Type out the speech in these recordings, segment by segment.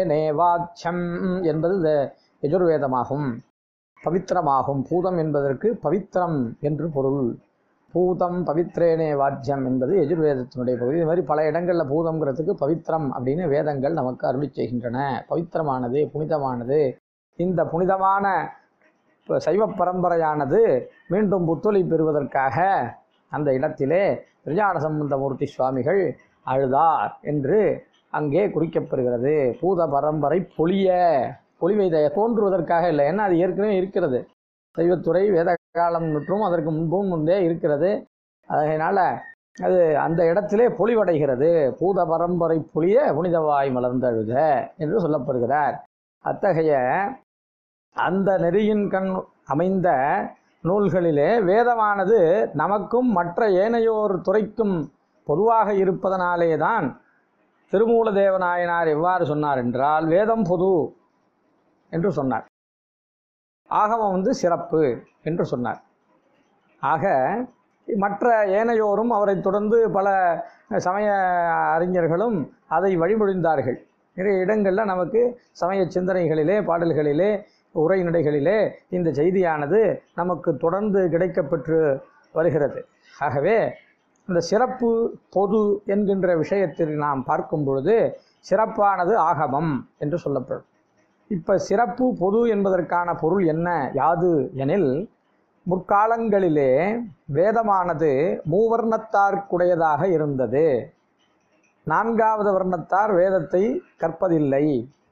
நேவாச்சம் என்பது இந்த எஜுர்வேதமாகும் பவித்திரமாகும் பூதம் என்பதற்கு பவித்திரம் என்று பொருள் பூதம் பவித்ரேனே வாத்தியம் என்பது எஜுர்வேதத்தினுடைய பகுதி இது மாதிரி பல இடங்களில் பூதம்ங்கிறதுக்கு பவித்திரம் அப்படின்னு வேதங்கள் நமக்கு அருளி செய்கின்றன பவித்திரமானது புனிதமானது இந்த புனிதமான இப்ப சைவ பரம்பரையானது மீண்டும் புத்தொலி பெறுவதற்காக அந்த இடத்திலே திருஞான சம்பந்தமூர்த்தி சுவாமிகள் அழுதார் என்று அங்கே குறிக்கப்பெறுகிறது பூத பரம்பரை பொழிய பொலிவை த- தோன்றுவதற்காக இல்லை ஏன்னா அது ஏற்கனவே இருக்கிறது சைவத்துறை வேத காலம் மற்றும் அதற்கு முன்பும் முன்பே இருக்கிறது அதனால அது அந்த இடத்திலே பொலிவடைகிறது பூத பரம்பரை பொழிய புனிதவாய் மலர்ந்தழுக என்று சொல்லப்படுகிறார் அத்தகைய அந்த நெறியின் கண் அமைந்த நூல்களிலே வேதமானது நமக்கும் மற்ற ஏனையோர் துறைக்கும் பொதுவாக இருப்பதனாலே தான் திருமூலதேவநாயனார் எவ்வாறு சொன்னார் என்றால் வேதம் பொது என்று சொன்னார் ஆகமம் வந்து சிறப்பு என்று சொன்னார் ஆக மற்ற ஏனையோரும் அவரை தொடர்ந்து பல சமய அறிஞர்களும் அதை வழிமொழிந்தார்கள் நிறைய இடங்களில் நமக்கு சமய சிந்தனைகளிலே பாடல்களிலே உரைநடைகளிலே இந்த செய்தியானது நமக்கு தொடர்ந்து கிடைக்கப்பெற்று வருகிறது ஆகவே இந்த சிறப்பு பொது என்கின்ற விஷயத்தில் நாம் பார்க்கும் பொழுது சிறப்பானது ஆகமம் என்று சொல்லப்படும் இப்போ சிறப்பு பொது என்பதற்கான பொருள் என்ன யாது எனில் முற்காலங்களிலே வேதமானது மூவர்ணத்தார்க்குடையதாக இருந்தது நான்காவது வர்ணத்தார் வேதத்தை கற்பதில்லை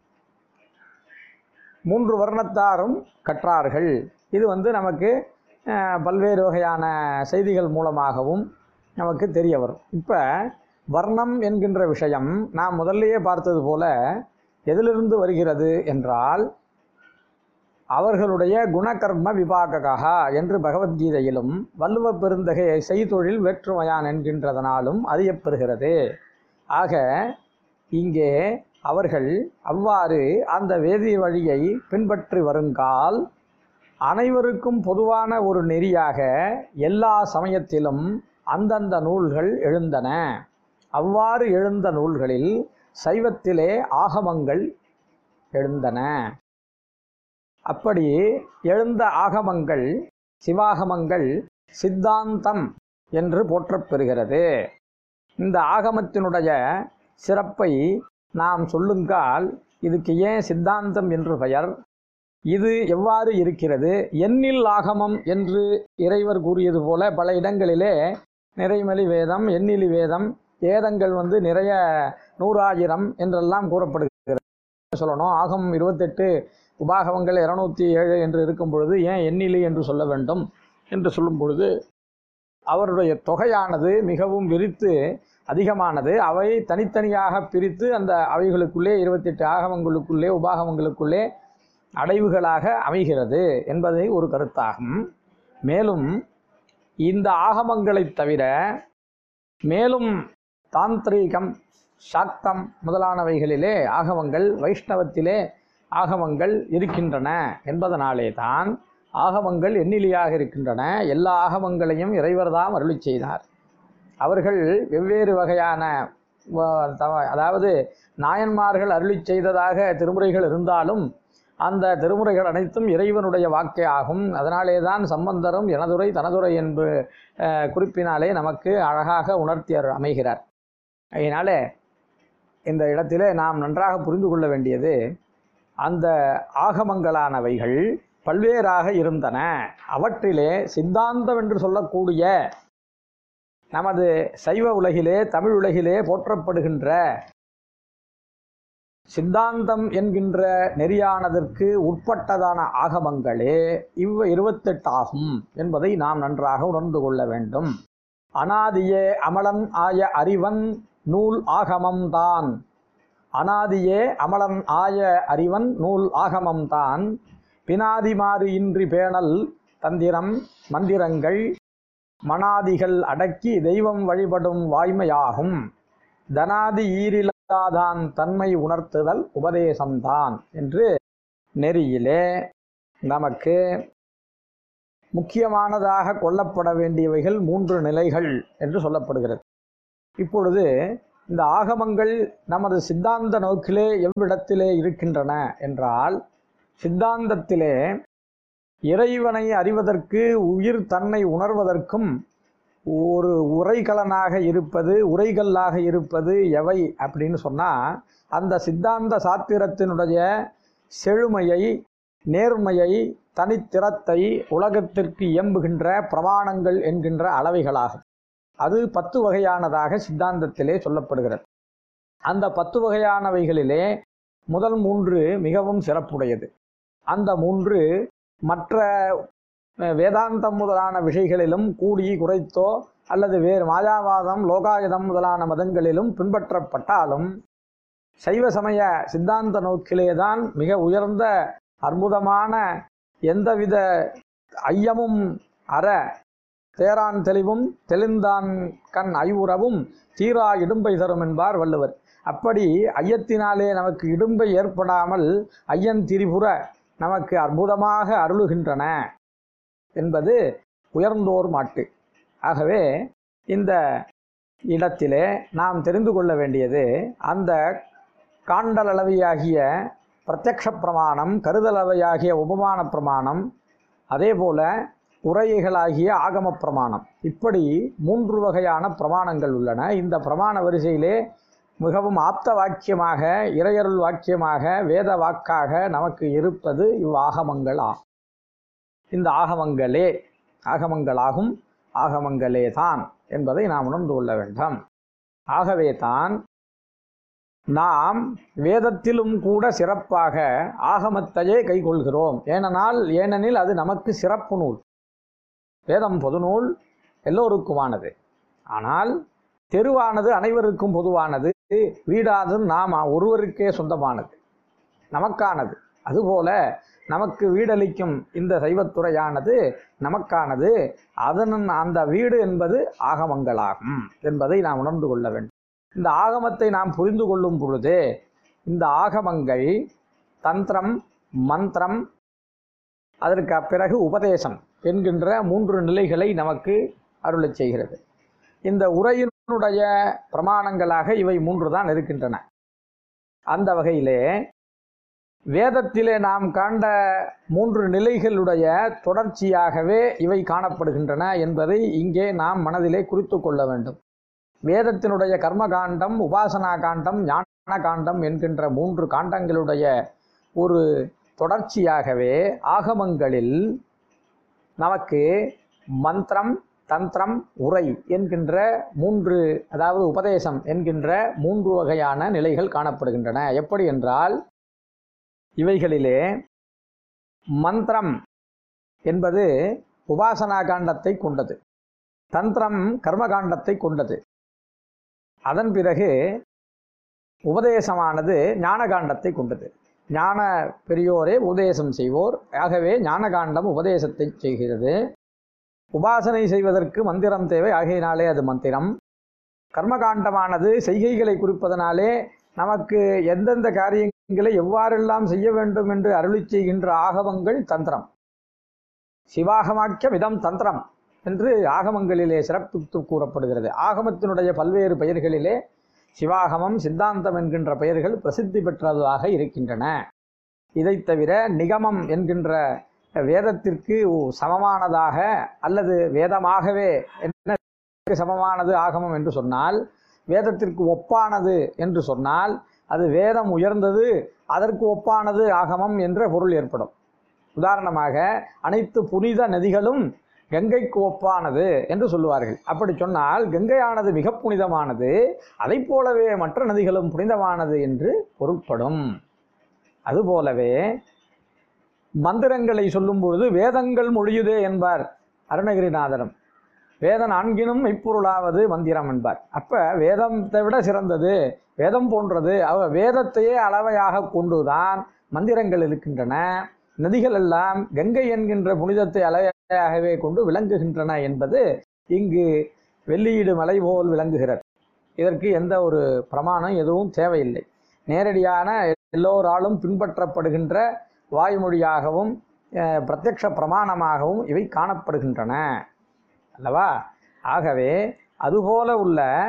மூன்று வர்ணத்தாரும் கற்றார்கள் இது வந்து நமக்கு அஹ், பல்வேறு வகையான செய்திகள் மூலமாகவும் நமக்கு தெரிய வரும் இப்போ வர்ணம் என்கின்ற விஷயம் நாம் முதல்லயே பார்த்தது போல எதிலிருந்து வருகிறது என்றால் அவர்களுடைய குணகர்ம விபாககா என்று பகவத்கீதையிலும் வள்ளுவ பெருந்தகை செய்தொழில் வேற்றுமையான் என்கின்றதனாலும் அறியப்பெறுகிறது ஆக இங்கே அவர்கள் அவ்வாறு அந்த வேதி வழியை பின்பற்றி வருங்கால் அனைவருக்கும் பொதுவான ஒரு நெறியாக எல்லா சமயத்திலும் அந்தந்த நூல்கள் எழுந்தன அவ்வாறு எழுந்த நூல்களில் சைவத்திலே ஆகமங்கள் எழுந்தன அப்படி எழுந்த ஆகமங்கள் சிவாகமங்கள் சித்தாந்தம் என்று போற்றப்பெறுகிறது இந்த ஆகமத்தினுடைய சிறப்பை நாம் சொல்லுங்கால் இதுக்கு ஏன் சித்தாந்தம் என்று பெயர் இது எவ்வாறு இருக்கிறது எண்ணில் ஆகமம் என்று இறைவர் கூறியது போல பல இடங்களிலே நிறைமலி வேதம் எண்ணிலி வேதம் வேதங்கள் வந்து நிறைய நூறாயிரம் என்றெல்லாம் கூறப்படுகிறது சொல்லணும் ஆகம் இருபத்தெட்டு உபாகமங்கள் இருநூத்தி ஏழு என்று இருக்கும் பொழுது ஏன் எண்ணிலி என்று சொல்ல வேண்டும் என்று சொல்லும் பொழுது அவருடைய தொகையானது மிகவும் விரித்து அதிகமானது அவை தனித்தனியாக பிரித்து அந்த அவைகளுக்குள்ளே இருபத்தெட்டு ஆகமங்களுக்குள்ளே உபாகமங்களுக்குள்ளே அடைவுகளாக அமைகிறது என்பதை ஒரு கருத்தாகும் மேலும் இந்த ஆகமங்களைத் தவிர மேலும் தாந்திரீகம் சாக்தம் முதலானவைகளிலே ஆகமங்கள் வைஷ்ணவத்திலே ஆகமங்கள் இருக்கின்றன என்பதனாலே தான் ஆகமங்கள் எண்ணிலியாக இருக்கின்றன எல்லா ஆகமங்களையும் இறைவர்தாம் அருளி செய்தார் அவர்கள் வெவ்வேறு வகையான வ- தவ- அதாவது நாயன்மார்கள் அருளி செய்ததாக திருமுறைகள் இருந்தாலும் அந்த திருமுறைகள் அனைத்தும் இறைவனுடைய வாக்கே ஆகும் அதனாலே தான் சம்பந்தரும் எனதுரை தனதுரை என்று அஹ், குறிப்பினாலே நமக்கு அழகாக உணர்த்தி அரு- அமைகிறார் அதனாலே இந்த இடத்திலே நாம் நன்றாக புரிந்து கொள்ள வேண்டியது அந்த ஆகமங்களானவைகள் பல்வேறாக இருந்தன அவற்றிலே சித்தாந்தம் என்று சொல்லக்கூடிய நமது சைவ உலகிலே தமிழ் உலகிலே போற்றப்படுகின்ற சித்தாந்தம் என்கின்ற நெறியானதற்கு உட்பட்டதான ஆகமங்களே இவ் இருபத்தெட்டாகும் என்பதை நாம் நன்றாக உணர்ந்து கொள்ள வேண்டும் அனாதியே அமலன் ஆய அறிவன் நூல் ஆகமம் தான் அனாதியே அமலன் ஆய அறிவன் நூல் ஆகமம் தான் பினாதிமாறு இன்றி பேணல் தந்திரம் மந்திரங்கள் மனாதிகள் அடக்கி தெய்வம் வழிபடும் வாய்மையாகும் தனாதி ஈரில்லாதான் தன்மை உணர்த்துதல் உபதேசம்தான் என்று நெறியிலே நமக்கு முக்கியமானதாக கொள்ளப்பட வேண்டியவைகள் மூன்று நிலைகள் என்று சொல்லப்படுகிறது இப்பொழுது இந்த ஆகமங்கள் நமது சித்தாந்த நோக்கிலே எவ்விடத்திலே இருக்கின்றன என்றால் சித்தாந்தத்திலே இறைவனை அறிவதற்கு உயிர் தன்னை உணர்வதற்கும் ஒரு உரைகலனாக இருப்பது உரைகல்லாக இருப்பது எவை அப்படின்னு சொன்னால் அந்த சித்தாந்த சாத்திரத்தினுடைய செழுமையை நேர்மையை தனித்திறத்தை உலகத்திற்கு இயம்புகின்ற பிரமாணங்கள் என்கின்ற அளவைகளாகும் அது பத்து வகையானதாக சித்தாந்தத்திலே சொல்லப்படுகிறது அந்த பத்து வகையானவைகளிலே முதல் மூன்று மிகவும் சிறப்புடையது அந்த மூன்று மற்ற அஹ், வேதாந்தம் முதலான விஷயங்களிலும் கூடி குறைத்தோ அல்லது வேறு மாயாவாதம் லோகாயுதம் முதலான மதங்களிலும் பின்பற்றப்பட்டாலும் சைவ சமய சித்தாந்த நோக்கிலேதான் மிக உயர்ந்த அற்புதமான எந்தவித ஐயமும் அற தேரான் தெளிவும் தெளிந்தான் கண் ஐவுறவும் தீரா இடும்பை தரும் என்பார் வள்ளுவர் அப்படி ஐயத்தினாலே நமக்கு இடும்பை ஏற்படாமல் ஐயன் திரிபுர நமக்கு அற்புதமாக அருளுகின்றன என்பது உயர்ந்தோர் மாட்டு ஆகவே இந்த இடத்திலே நாம் தெரிந்து கொள்ள வேண்டியது அந்த காண்டளவியாகிய பிரத்யக்ஷ பிரமாணம் கருதளவையாகிய உபமான பிரமாணம் அதேபோல உரையைகளாகிய ஆகம பிரமாணம் இப்படி மூன்று வகையான பிரமாணங்கள் உள்ளன இந்த பிரமாண வரிசையிலே மிகவும் ஆப்த வாக்கியமாக இறையருள் வாக்கியமாக வேத வாக்காக நமக்கு இருப்பது இவ்வாகமங்கள் ஆகும் இந்த ஆகமங்களே ஆகமங்களாகும் ஆகமங்களே தான் என்பதை நாம் உணர்ந்து கொள்ள வேண்டும் ஆகவே தான் நாம் வேதத்திலும் கூட சிறப்பாக ஆகமத்தையே கைக்கொள்கிறோம் ஏனென்றால் ஏனெனில் அது நமக்கு சிறப்பு நூல் வேதம் பொதுநூல் எல்லோருக்குமானது ஆனால் தெருவானது அனைவருக்கும் பொதுவானது வீடானது நாம் ஒருவருக்கே சொந்தமானது நமக்கானது அதுபோல நமக்கு வீடளிக்கும் இந்த சைவத்துறையானது நமக்கானது அதன் அந்த வீடு என்பது ஆகமங்களாகும் என்பதை நாம் உணர்ந்து கொள்ள வேண்டும் இந்த ஆகமத்தை நாம் புரிந்து கொள்ளும் பொழுது இந்த ஆகமங்கள் தந்திரம் மந்திரம் அதற்கு பிறகு உபதேசம் என்கின்ற மூன்று நிலைகளை நமக்கு அருளச் செய்கிறது இந்த உரையினுடைய பிரமாணங்களாக இவை மூன்று தான் இருக்கின்றன அந்த வகையிலே வேதத்திலே நாம் காண்ட மூன்று நிலைகளுடைய தொடர்ச்சியாகவே இவை காணப்படுகின்றன என்பதை இங்கே நாம் மனதிலே குறித்து கொள்ள வேண்டும் வேதத்தினுடைய கர்மகாண்டம் உபாசனா காண்டம் ஞான காண்டம் என்கின்ற மூன்று காண்டங்களுடைய ஒரு தொடர்ச்சியாகவே ஆகமங்களில் நமக்கு மந்திரம் தந்திரம் உரை என்கின்ற மூன்று அதாவது உபதேசம் என்கின்ற மூன்று வகையான நிலைகள் காணப்படுகின்றன எப்படி என்றால் இவைகளிலே மந்திரம் என்பது உபாசனா காண்டத்தை கொண்டது தந்திரம் கர்மகாண்டத்தை கொண்டது அதன் பிறகு உபதேசமானது ஞானகாண்டத்தை கொண்டது ஞான பெரியோரே உபதேசம் செய்வோர் ஆகவே ஞானகாண்டம் உபதேசத்தை செய்கிறது உபாசனை செய்வதற்கு மந்திரம் தேவை ஆகையினாலே அது மந்திரம் கர்மகாண்டமானது செய்கைகளை குறிப்பதனாலே நமக்கு எந்தெந்த காரியங்களை எவ்வாறெல்லாம் செய்ய வேண்டும் என்று அருளி செய்கின்ற ஆகமங்கள் தந்திரம் சிவாகமாக்கியம் இதம் தந்திரம் என்று ஆகமங்களிலே சிறப்பித்து கூறப்படுகிறது ஆகமத்தினுடைய பல்வேறு பெயர்களிலே சிவாகமம் சித்தாந்தம் என்கின்ற பெயர்கள் பிரசித்தி பெற்றதாக இருக்கின்றன இதைத் தவிர நிகமம் என்கின்ற வேதத்திற்கு சமமானதாக அல்லது வேதமாகவே என்ன சமமானது ஆகமம் என்று சொன்னால் வேதத்திற்கு ஒப்பானது என்று சொன்னால் அது வேதம் உயர்ந்தது அதற்கு ஒப்பானது ஆகமம் என்ற பொருள் ஏற்படும் உதாரணமாக அனைத்து புனித நதிகளும் கங்கைக்கு ஒப்பானது என்று சொல்லுவார்கள் அப்படி சொன்னால் கங்கையானது மிக புனிதமானது அதைப் போலவே மற்ற நதிகளும் புனிதமானது என்று பொருட்படும் அதுபோலவே மந்திரங்களை சொல்லும் பொழுது வேதங்கள் மொழியுதே என்பார் அருணகிரிநாதரும் வேத நான்கினும் மெய்ப்பொருளாவது மந்திரம் என்பார் அப்ப வேதத்தை விட சிறந்தது வேதம் போன்றது அவ வேதத்தையே அளவையாக கொண்டுதான் மந்திரங்கள் இருக்கின்றன நதிகள் எல்லாம் கங்கை என்கின்ற புனிதத்தை அளவையாகவே கொண்டு விளங்குகின்றன என்பது இங்கு வெள்ளியீடு மலை போல் விளங்குகிறது இதற்கு எந்த ஒரு பிரமாணம் எதுவும் தேவையில்லை நேரடியான எல்லோராலும் பின்பற்றப்படுகின்ற வாய்மொழியாகவும் அஹ், பிரத்யக்ஷ பிரமாணமாகவும் இவை காணப்படுகின்றன அல்லவா ஆகவே அதுபோல உள்ள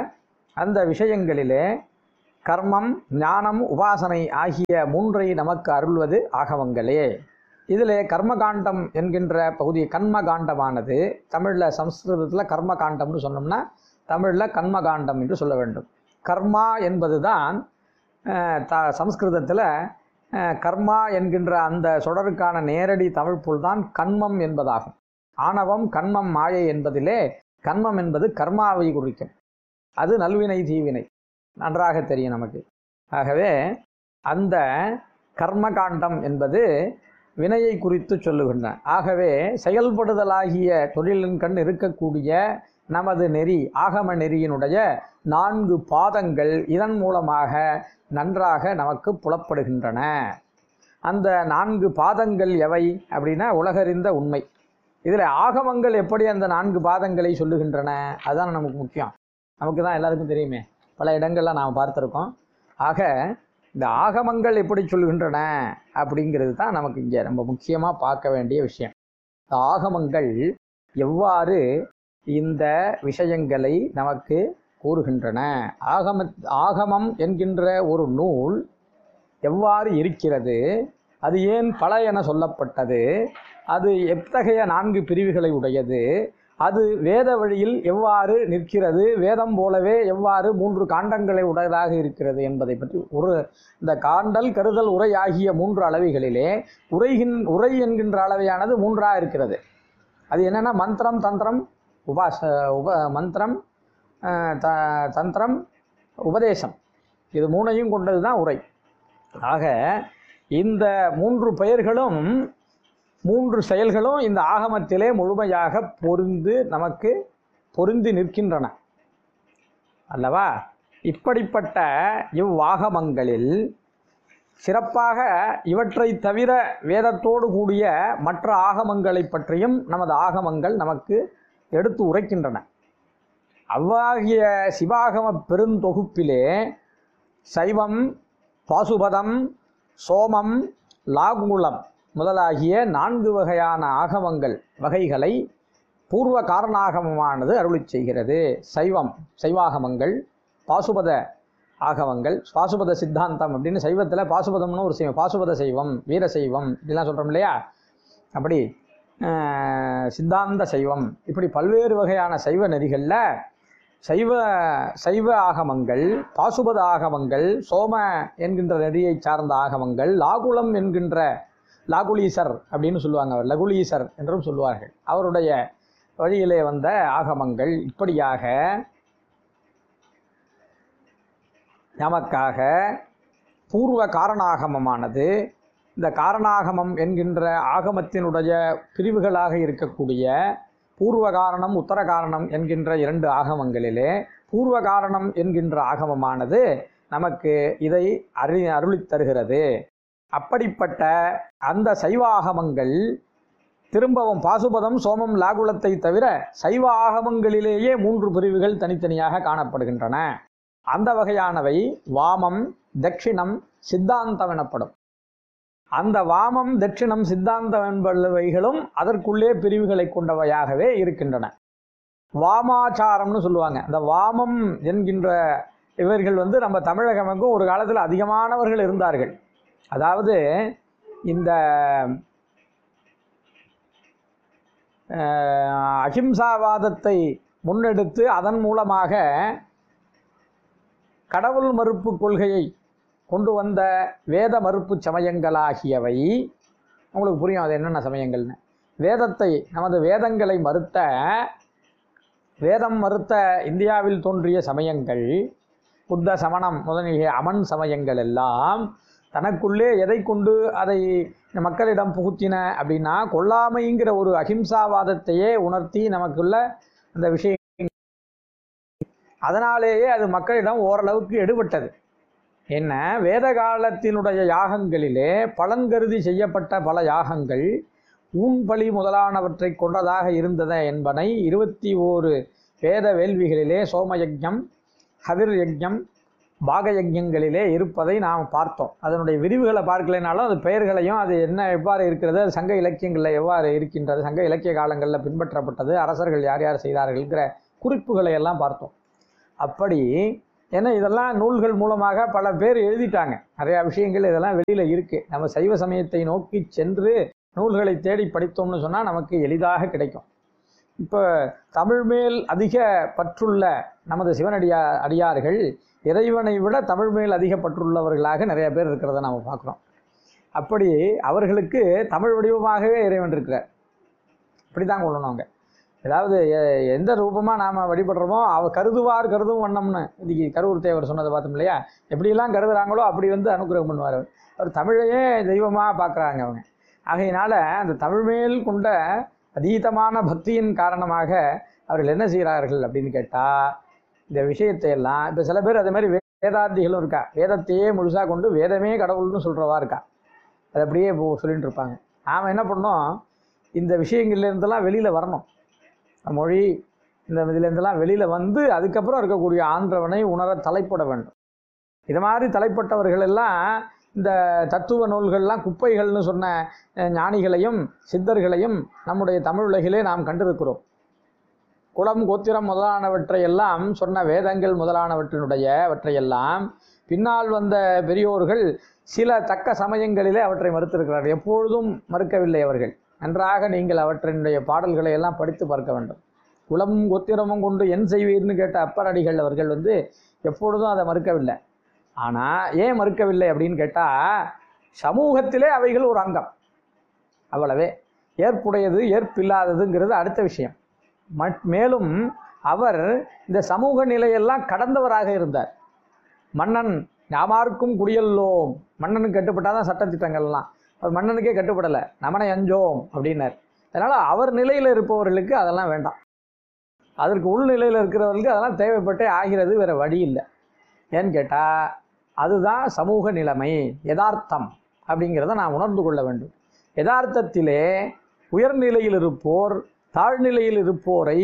அந்த விஷயங்களிலே கர்மம் ஞானம் உபாசனை ஆகிய மூன்றை நமக்கு அருள்வது ஆகவங்களே இதிலே கர்மகாண்டம் என்கின்ற பகுதி கர்மகாண்டமானது தமிழில் சம்ஸ்கிருதத்தில் கர்மகாண்டம்னு சொன்னோம்னா தமிழில் கர்மகாண்டம் என்று சொல்ல வேண்டும் கர்மா என்பது தான் த சம்ஸ்கிருதத்தில் அஹ், கர்மா என்கின்ற அந்த சொடருக்கான நேரடி தமிழ் பொருள் தான் கண்மம் என்பதாகும் ஆணவம் கண்மம் மாயை என்பதிலே கண்மம் என்பது கர்மாவை குறிக்கும் அது நல்வினை தீவினை நன்றாக தெரியும் நமக்கு ஆகவே அந்த கர்மகாண்டம் என்பது வினையை குறித்து சொல்லுகின்றன ஆகவே செயல்படுதலாகிய தொழிலின் கண் இருக்கக்கூடிய நமது நெறி ஆகம நெறியினுடைய நான்கு பாதங்கள் இதன் மூலமாக நன்றாக நமக்கு புலப்படுகின்றன அந்த நான்கு பாதங்கள் எவை அப்படின்னா உலகறிந்த உண்மை இதில் ஆகமங்கள் எப்படி அந்த நான்கு பாதங்களை சொல்லுகின்றன அதுதான் நமக்கு முக்கியம் நமக்கு தான் எல்லாருக்கும் தெரியுமே பல இடங்களில் நாம் பார்த்துருக்கோம் ஆக இந்த ஆகமங்கள் எப்படி சொல்லுகின்றன அப்படிங்கிறது தான் நமக்கு இங்கே ரொம்ப முக்கியமாக பார்க்க வேண்டிய விஷயம் இந்த ஆகமங்கள் எவ்வாறு இந்த விஷயங்களை நமக்கு கூறுகின்றன ஆகம ஆகமம் என்கின்ற ஒரு நூல் எவ்வாறு இருக்கிறது அது ஏன் பல என சொல்லப்பட்டது அது எத்தகைய நான்கு பிரிவுகளை உடையது அது வேத வழியில் எவ்வாறு நிற்கிறது வேதம் போலவே எவ்வாறு மூன்று காண்டங்களை உடையதாக இருக்கிறது என்பதை பற்றி ஒரு இந்த காண்டல் கருதல் உரை ஆகிய மூன்று அளவைகளிலே உரைகின் உரை என்கின்ற அளவையானது மூன்றாக இருக்கிறது அது என்னென்னா மந்திரம் தந்திரம் உபாச உப மந்திரம் அஹ், த தந்திரம் உபதேசம் இது மூணையும் கொண்டது தான் உரை ஆக இந்த மூன்று பெயர்களும் மூன்று செயல்களும் இந்த ஆகமத்திலே முழுமையாக பொருந்து நமக்கு பொருந்தி நிற்கின்றன அல்லவா இப்படிப்பட்ட இவ்வாகமங்களில் சிறப்பாக இவற்றை தவிர வேதத்தோடு கூடிய மற்ற ஆகமங்களை பற்றியும் நமது ஆகமங்கள் நமக்கு எடுத்து உரைக்கின்றன அவ்வாகிய சிவாகம பெருந்தொகுப்பிலே சைவம் பாசுபதம் சோமம் லாகுலம் முதலாகிய நான்கு வகையான ஆகமங்கள் வகைகளை பூர்வ காரணாகமமானது அருளிச் செய்கிறது சைவம் சைவாகமங்கள் பாசுபத ஆகமங்கள் பாசுபத சித்தாந்தம் அப்படின்னு சைவத்தில் பாசுபதம்னு ஒரு சைவம் பாசுபத சைவம் வீர சைவம் இப்படிலாம் சொல்கிறோம் இல்லையா அப்படி அஹ், சித்தாந்த சைவம் இப்படி பல்வேறு வகையான சைவ நெறிகளில் சைவ சைவ ஆகமங்கள் பாசுபத ஆகமங்கள் சோம என்கின்ற நெறியை சார்ந்த ஆகமங்கள் லாகுலம் என்கின்ற லாகுலீசர் அப்படின்னு சொல்லுவாங்க அவர் லகுலீசர் என்றும் சொல்லுவார்கள் அவருடைய வழியிலே வந்த ஆகமங்கள் இப்படியாக நமக்காக பூர்வ காரணாகமமானது இந்த காரணாகமம் என்கின்ற ஆகமத்தினுடைய பிரிவுகளாக இருக்கக்கூடிய பூர்வ காரணம் உத்தர காரணம் என்கின்ற இரண்டு ஆகமங்களிலே பூர்வ காரணம் என்கின்ற ஆகமமானது நமக்கு இதை அறி அருளித் தருகிறது அப்படிப்பட்ட அந்த சைவ ஆகமங்கள் திரும்பவும் பாசுபதம் சோமம் லாகுலத்தை தவிர சைவ ஆகமங்களிலேயே மூன்று பிரிவுகள் தனித்தனியாக காணப்படுகின்றன அந்த வகையானவை வாமம் தட்சிணம் சித்தாந்தம் எனப்படும் அந்த வாமம் தட்சிணம் சித்தாந்தம் என்பவைகளும் அதற்குள்ளே பிரிவுகளை கொண்டவையாகவே இருக்கின்றன வாமாச்சாரம்னு சொல்லுவாங்க அந்த வாமம் என்கின்ற இவர்கள் வந்து நம்ம தமிழகமுக்கும் ஒரு காலத்தில் அதிகமானவர்கள் இருந்தார்கள் அதாவது இந்த அஹ், அஹிம்சாவாதத்தை முன்னெடுத்து அதன் மூலமாக கடவுள் மறுப்பு கொள்கையை கொண்டு வந்த வேத மறுப்பு சமயங்களாகியவை உங்களுக்கு புரியும் அது என்னென்ன சமயங்கள்னு வேதத்தை நமது வேதங்களை மறுத்த வேதம் மறுத்த இந்தியாவில் தோன்றிய சமயங்கள் புத்த சமணம் முதலிய அமன் சமயங்கள் எல்லாம் தனக்குள்ளே எதை கொண்டு அதை மக்களிடம் புகுத்தின அப்படின்னா கொல்லாமைங்கிற ஒரு அகிம்சாவாதத்தையே உணர்த்தி நமக்குள்ள அந்த விஷயம் அதனாலேயே அது மக்களிடம் ஓரளவுக்கு எடுபட்டது என்ன வேத காலத்தினுடைய யாகங்களிலே பலன் கருதி செய்யப்பட்ட பல யாகங்கள் ஊன்பலி முதலானவற்றை கொண்டதாக இருந்தன என்பனை இருபத்தி ஓரு வேத வேள்விகளிலே சோமயஜம் ஹவிர் யஜ்ஞம் பாக யஜ்ஞங்களிலே இருப்பதை நாம் பார்த்தோம் அதனுடைய விரிவுகளை பார்க்கலைனாலும் அது பெயர்களையும் அது என்ன எவ்வாறு இருக்கிறது அது சங்க இலக்கியங்களில் எவ்வாறு இருக்கின்றது சங்க இலக்கிய காலங்களில் பின்பற்றப்பட்டது அரசர்கள் யார் யார் செய்தார்கள்ங்கிற குறிப்புகளை எல்லாம் பார்த்தோம் அப்படி ஏன்னா இதெல்லாம் நூல்கள் மூலமாக பல பேர் எழுதிட்டாங்க நிறையா விஷயங்கள் இதெல்லாம் வெளியில் இருக்குது நம்ம சைவ சமயத்தை நோக்கி சென்று நூல்களை தேடி படித்தோம்னு சொன்னால் நமக்கு எளிதாக கிடைக்கும் இப்போ தமிழ் மேல் அதிக பற்றுள்ள நமது சிவனடியா அடியார்கள் இறைவனை விட தமிழ் மேல் அதிக பற்றுள்ளவர்களாக நிறைய பேர் இருக்கிறத நாம் பார்க்குறோம் அப்படி அவர்களுக்கு தமிழ் வடிவமாகவே இறைவன் இருக்கிறார் இப்படி தான் கொள்ளணும் அவங்க அதாவது எ- எந்த ரூபமாக நாம் வழிபடுறோமோ அவ கருதுவார் கருதும் வண்ணம்னு இன்னைக்கு கரூர் தேவர் சொன்னதை பார்த்தோம் இல்லையா எப்படியெல்லாம் கருதுறாங்களோ அப்படி வந்து அனுகிரகம் பண்ணுவார் அவர் அவர் தமிழையே தெய்வமாக பார்க்குறாங்க அவங்க ஆகையினால அந்த தமிழ் மேல் கொண்ட அதீதமான பக்தியின் காரணமாக அவர்கள் என்ன செய்கிறார்கள் அப்படின்னு கேட்டால் இந்த விஷயத்தை எல்லாம் இப்போ சில பேர் அதே மாதிரி வேதாந்திகளும் இருக்கா வேதத்தையே முழுசாக கொண்டு வேதமே கடவுள்னு சொல்கிறவா இருக்கா அது அப்படியே இப்போ சொல்லிட்டு இருப்பாங்க நாம் என்ன பண்ணோம் இந்த விஷயங்கள்ல இருந்தெல்லாம் வெளியில் வரணும் மொழி இந்த இதுலேருந்தெல்லாம் வெளியில் வந்து அதுக்கப்புறம் இருக்கக்கூடிய ஆன்றவனை உணர தலைப்பட வேண்டும் இது மாதிரி தலைப்பட்டவர்கள் எல்லாம் இந்த தத்துவ நூல்கள்லாம் குப்பைகள்னு சொன்ன அஹ், ஞானிகளையும் சித்தர்களையும் நம்முடைய தமிழ் உலகிலே நாம் கண்டிருக்கிறோம் குலம் கோத்திரம் முதலானவற்றையெல்லாம் சொன்ன வேதங்கள் முதலானவற்றினுடையவற்றையெல்லாம் பின்னால் வந்த பெரியோர்கள் சில தக்க சமயங்களிலே அவற்றை மறுத்திருக்கிறார்கள் எப்பொழுதும் மறுக்கவில்லை அவர்கள் நன்றாக நீங்கள் அவற்றினுடைய பாடல்களை எல்லாம் படித்து பார்க்க வேண்டும் குலம் கோத்திரமும் கொண்டு என் செய்வீர்னு கேட்ட அப்பரடிகள் அவர்கள் வந்து எப்பொழுதும் அதை மறுக்கவில்லை ஆனால் ஏன் மறுக்கவில்லை அப்படின்னு கேட்டால் சமூகத்திலே அவைகள் ஒரு அங்கம் அவ்வளவே ஏற்புடையது ஏற்பில்லாததுங்கிறது அடுத்த விஷயம் மட் மேலும் அவர் இந்த சமூக நிலையெல்லாம் கடந்தவராக இருந்தார் மன்னன் யாமாருக்கும் குடியல்லோம் மன்னனுக்கு கட்டுப்பட்டால் தான் சட்டத்திட்டங்கள்லாம் அவர் மன்னனுக்கே கட்டுப்படலை நமனை அஞ்சோம் அப்படின்னார் அதனால் அவர் நிலையில் இருப்பவர்களுக்கு அதெல்லாம் வேண்டாம் அதற்கு உள்நிலையில் இருக்கிறவர்களுக்கு அதெல்லாம் தேவைப்பட்டே ஆகிறது வேறு வழி இல்லை ஏன்னு கேட்டால் அதுதான் சமூக நிலைமை யதார்த்தம் அப்படிங்கிறத நான் உணர்ந்து கொள்ள வேண்டும் யதார்த்தத்திலே உயர்நிலையில் இருப்போர் தாழ்நிலையில் இருப்போரை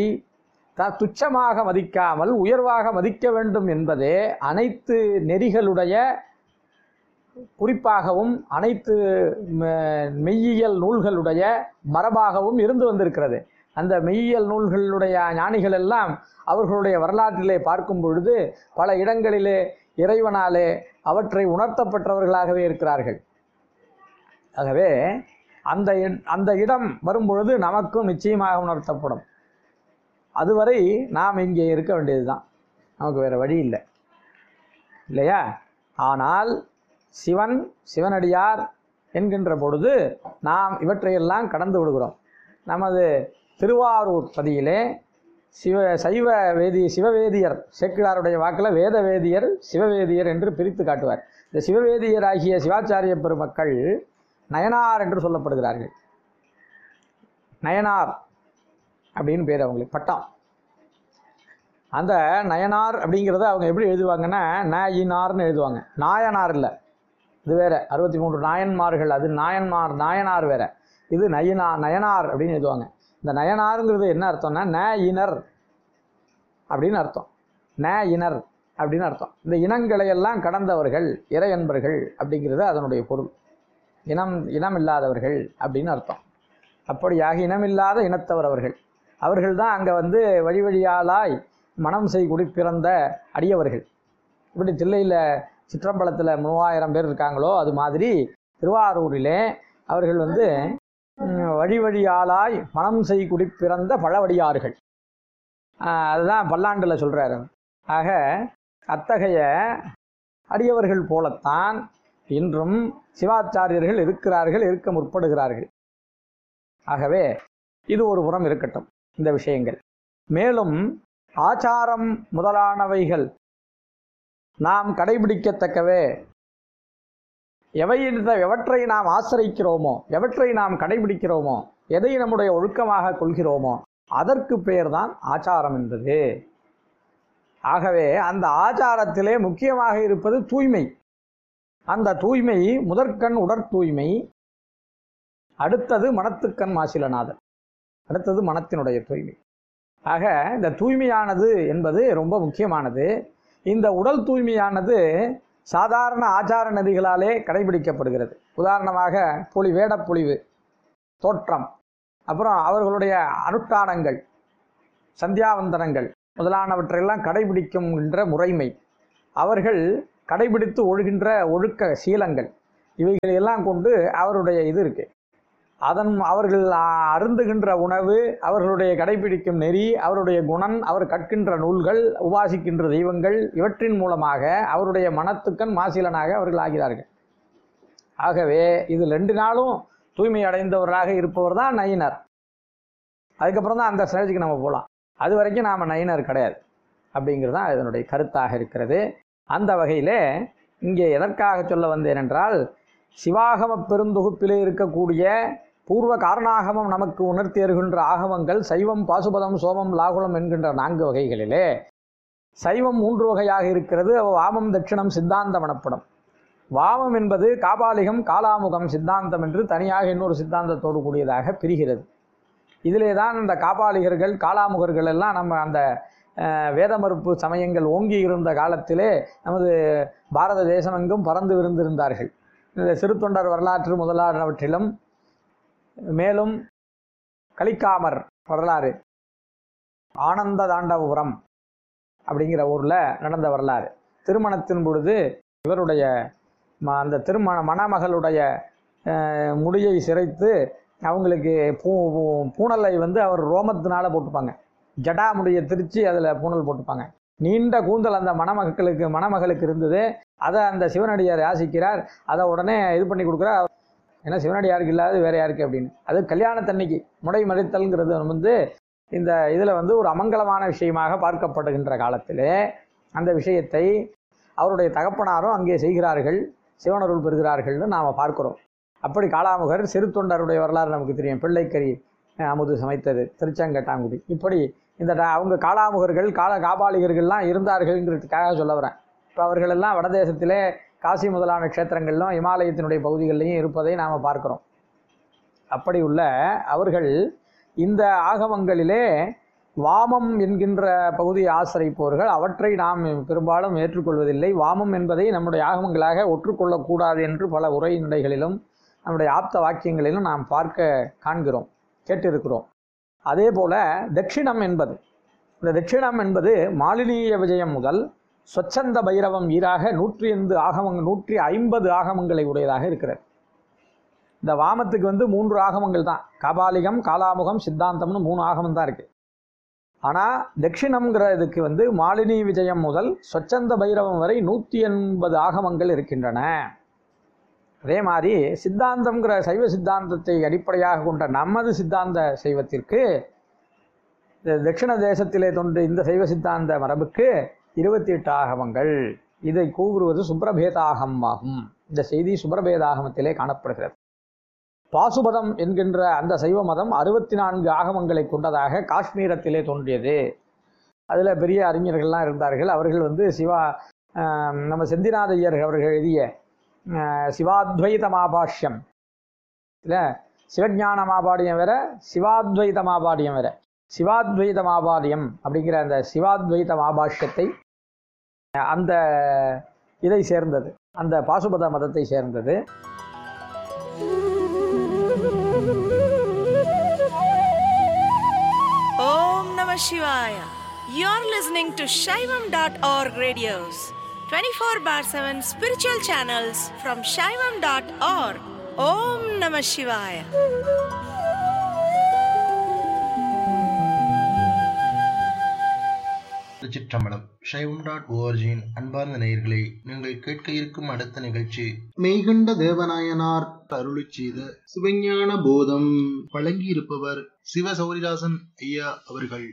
த துச்சமாக மதிக்காமல் உயர்வாக மதிக்க வேண்டும் என்பதே அனைத்து நெறிகளுடைய குறிப்பாகவும் அனைத்து ம- மெய்யியல் நூல்களுடைய மரபாகவும் இருந்து வந்திருக்கிறது அந்த மெய்யியல் நூல்களுடைய ஞானிகள் எல்லாம் அவர்களுடைய வரலாற்றிலே பார்க்கும் பொழுது பல இடங்களிலே இறைவனாலே அவற்றை உணர்த்தப்பட்டவர்களாகவே இருக்கிறார்கள் ஆகவே அந்த இ- அந்த இடம் வரும்பொழுது நமக்கும் நிச்சயமாக உணர்த்தப்படும் அதுவரை நாம் இங்கே இருக்க வேண்டியதுதான் நமக்கு வேறு வழி இல்லை இல்லையா ஆனால் சிவன் சிவனடியார் என்கின்ற பொழுது நாம் இவற்றையெல்லாம் கடந்து விடுகிறோம் நமது திருவாரூர் பதியிலே சிவ சைவ வேதி சிவவேதியர் சேக்கிழாருடைய வாக்கில் வேத வேதியர் சிவவேதியர் என்று பிரித்து காட்டுவார் இந்த சிவவேதியராகிய சிவாச்சாரிய பெருமக்கள் நயனார் என்று சொல்லப்படுகிறார்கள் நயனார் அப்படின்னு பேர் அவங்களுக்கு பட்டம் அந்த நயனார் அப்படிங்கிறத அவங்க எப்படி எழுதுவாங்கன்னா நயினார்னு எழுதுவாங்க நாயனார் இல்லை இது வேற அறுபத்தி மூன்று நாயன்மார்கள் அது நாயன்மார் நாயனார் வேற இது நயினா நயனார் அப்படின்னு எழுதுவாங்க இந்த நயனாருங்கிறது என்ன அர்த்தம்னா ந இனர் அப்படின்னு அர்த்தம் ந இனர் அப்படின்னு அர்த்தம் இந்த இனங்களை எல்லாம் கடந்தவர்கள் இறையன்பர்கள் அப்படிங்கிறது அதனுடைய பொருள் இனம் இனம் இல்லாதவர்கள் அப்படின்னு அர்த்தம் அப்படியாக இனமில்லாத இனத்தவர் அவர்கள் அவர்கள் தான் அங்கே வந்து வழி வழியாலாய் மனம் செய் குடி பிறந்த அடியவர்கள் இப்படி தில்லையில் சிற்றம்பலத்தில் மூவாயிரம் பேர் இருக்காங்களோ அது மாதிரி திருவாரூரிலே அவர்கள் வந்து ம், வழி வழியாலாய் மனம் செய் குடி பிறந்த பழவடியார்கள் ஆஹ் அதுதான் பல்லாண்டில் சொல்கிறாரு ஆக அத்தகைய அடியவர்கள் போலத்தான் இன்றும் சிவாச்சாரியர்கள் இருக்கிறார்கள் இருக்க முற்படுகிறார்கள் ஆகவே இது ஒரு புறம் இருக்கட்டும் இந்த விஷயங்கள் மேலும் ஆச்சாரம் முதலானவைகள் நாம் கடைபிடிக்கத்தக்கவே எவை எவற்றை நாம் ஆசிரிக்கிறோமோ எவற்றை நாம் கடைபிடிக்கிறோமோ எதை நம்முடைய ஒழுக்கமாக கொள்கிறோமோ அதற்கு பெயர்தான் ஆச்சாரம் என்பது ஆகவே அந்த ஆச்சாரத்திலே முக்கியமாக இருப்பது தூய்மை அந்த தூய்மை முதற்கண் உடற் தூய்மை அடுத்தது மனத்துக்கண் மாசிலநாதர் அடுத்தது மனத்தினுடைய தூய்மை ஆக இந்த தூய்மையானது என்பது ரொம்ப முக்கியமானது இந்த உடல் தூய்மையானது சாதாரண ஆச்சார நதிகளாலே கடைபிடிக்கப்படுகிறது உதாரணமாக புலி வேடப்புலிவு தோற்றம் அப்புறம் அவர்களுடைய அனுஷ்டானங்கள் சந்தியாவந்தனங்கள் முதலானவற்றையெல்லாம் கடைபிடிக்கின்ற முறைமை அவர்கள் கடைபிடித்து ஒழுகின்ற ஒழுக்க சீலங்கள் இவைகளையெல்லாம் கொண்டு அவருடைய இது இருக்கு அதன் அவர்கள் ஆ- அருந்துகின்ற உணவு அவர்களுடைய கடைபிடிக்கும் நெறி அவருடைய குணம் அவர் கற்கின்ற நூல்கள் உபாசிக்கின்ற தெய்வங்கள் இவற்றின் மூலமாக அவருடைய மனத்துக்கன் மாசீலனாக அவர்கள் ஆகிறார்கள் ஆகவே இது ரெண்டு நாளும் தூய்மை அடைந்தவராக இருப்பவர் தான் நயினர் அதுக்கப்புறம் தான் அந்த ஸ்டேஜுக்கு நம்ம போகலாம் அது வரைக்கும் நாம் நயினர் கிடையாது அப்படிங்கிறது தான் இதனுடைய கருத்தாக இருக்கிறது அந்த வகையிலே இங்கே எதற்காக சொல்ல வந்தேன் என்றால் சிவாகம பெருந்தொகுப்பிலே இருக்கக்கூடிய பூர்வ காரணாகமம் நமக்கு உணர்த்தி வருகின்ற ஆகமங்கள் சைவம் பாசுபதம் சோமம் லாகுலம் என்கின்ற நான்கு வகைகளிலே சைவம் மூன்று வகையாக இருக்கிறது வாமம் தட்சிணம் சித்தாந்தம் எனப்படும் வாமம் என்பது காபாலிகம் காலாமுகம் சித்தாந்தம் என்று தனியாக இன்னொரு சித்தாந்தத்தோடு கூடியதாக பிரிகிறது இதிலே தான் இந்த காபாலிகர்கள் காலாமுகர்கள் எல்லாம் நம்ம அந்த அஹ், வேத மறுப்பு சமயங்கள் ஓங்கி இருந்த காலத்திலே நமது பாரத தேசமெங்கும் பறந்து விருந்திருந்தார்கள் இந்த சிறுத்தொண்டர் வரலாற்று முதலானவற்றிலும் மேலும் கலிக்காமர் வரலாறு ஆனந்த தாண்டவபுரம் அப்படிங்கிற ஊரில் நடந்த வரலாறு திருமணத்தின் பொழுது இவருடைய ம- அந்த திருமண மணமகளுடைய அஹ், முடியை சிரைத்து அவங்களுக்கு பூ பூ- பூணலை வந்து அவர் ரோமத்தினால போட்டுப்பாங்க ஜடா முடியை திரிச்சு அதில் பூணல் போட்டுப்பாங்க நீண்ட கூந்தல் அந்த மணமகளுக்கு மணமகளுக்கு இருந்தது அதை அந்த சிவனடியார் யாசிக்கிறார் அதை உடனே இது பண்ணி கொடுக்குறார் ஏன்னா சிவனடியாருக்கு இல்லாத வேற யாருக்கு அப்படின்னு அது கல்யாணத்தன்னைக்கு முடை மறித்தல்ங்கிறது வந்து இந்த இதில் வந்து ஒரு அமங்கலமான விஷயமாக பார்க்கப்படுகின்ற காலத்திலே அந்த விஷயத்தை அவருடைய தகப்பனாரும் அங்கே செய்கிறார்கள் சிவனருள் பெறுகிறார்கள்னு நாம் பார்க்கிறோம் அப்படி காளாமுகர் சிறு தொண்டருடைய வரலாறு நமக்கு தெரியும் பிள்ளைக்கறி அஹ், அமுது சமைத்தது திருச்செங்கட்டாங்குடி இப்படி இந்த ட- அவங்க காளாமுகர்கள் கால காபாலிகர்கள்லாம் இருந்தார்கள்ங்கிறதுக்காக சொல்ல வரேன் இப்போ அவர்களெல்லாம் வடதேசத்திலே காசி முதலான க்ஷேத்திரங்களிலும் இமாலயத்தினுடைய பகுதிகளிலையும் இருப்பதை நாம் பார்க்கிறோம் அப்படி உள்ள அவர்கள் இந்த ஆகமங்களிலே வாமம் என்கின்ற பகுதியை ஆசிரிப்பவர்கள் அவற்றை நாம் பெரும்பாலும் ஏற்றுக்கொள்வதில்லை வாமம் என்பதை நம்முடைய ஆகமங்களாக ஒற்றுக்கொள்ளக்கூடாது என்று பல உரைநடைகளிலும் நம்முடைய ஆப்த வாக்கியங்களிலும் நாம் பார்க்க காண்கிறோம் கேட்டிருக்கிறோம் அதே போல தட்சிணம் என்பது இந்த தட்சிணம் என்பது மாலினீய விஜயம் முதல் சொச்சந்த பைரவம் ஈராக நூற்றி ஐந்து ஆகமங்கள் நூற்றி ஐம்பது ஆகமங்களை உடையதாக இருக்கிறது இந்த வாமத்துக்கு வந்து மூன்று ஆகமங்கள் தான் காபாலிகம் காலாமுகம் சித்தாந்தம்னு மூணு ஆகமம் தான் இருக்கு ஆனால் தட்சிணம்ங்கிற இதுக்கு வந்து மாலினி விஜயம் முதல் சொச்சந்த பைரவம் வரை நூற்றி எண்பது ஆகமங்கள் இருக்கின்றன அதே மாதிரி சித்தாந்தம்ங்கிற சைவ சித்தாந்தத்தை அடிப்படையாக கொண்ட நமது சித்தாந்த சைவத்திற்கு இந்த தட்சிண தேசத்திலே தோன்று இந்த சைவ சித்தாந்த மரபுக்கு இருபத்தி எட்டு ஆகமங்கள் இதை கூறுவது சுப்ரபேதாகம் ஆகும் இந்த செய்தி சுப்ரபேதாகமத்திலே காணப்படுகிறது பாசுபதம் என்கின்ற அந்த சைவ மதம் அறுபத்தி நான்கு ஆகமங்களை கொண்டதாக காஷ்மீரத்திலே தோன்றியது அதில் பெரிய அறிஞர்கள்லாம் இருந்தார்கள் அவர்கள் வந்து சிவா ஆம், நம்ம செந்திநாத ஐயர் அவர்கள் எழுதிய ஆ, சிவாத்வைத மாபாஷ்யம் இல்லை சிவஞான மாபாடியம் வேற சிவாத்வைத மாபாடியம் வேற சிவாத்வைத மாபாடியம் அப்படிங்கிற அந்த சிவாத்வைத மாபாஷ்யத்தை அந்த இதை சேர்ந்தது அந்த பாசுபத மதத்தை சேர்ந்தது Om Namah Shivaya. You're listening to Shaivam.org radios, 24 bar 7 spiritual channels from Shaivam.org. Om Namah Shivaya. திருச்சிற்றம்பலம் சைவம் டாட் ஓஆர்ஜியின் அன்பார்ந்த நேயர்களே நீங்கள் கேட்க இருக்கும் அடுத்த நிகழ்ச்சி மெய்கண்ட தேவநாயனார் அருளிச் செய்த சிவஞான போதம் வழங்கியிருப்பவர் சிவ சௌரிதாசன் ஐயா அவர்கள்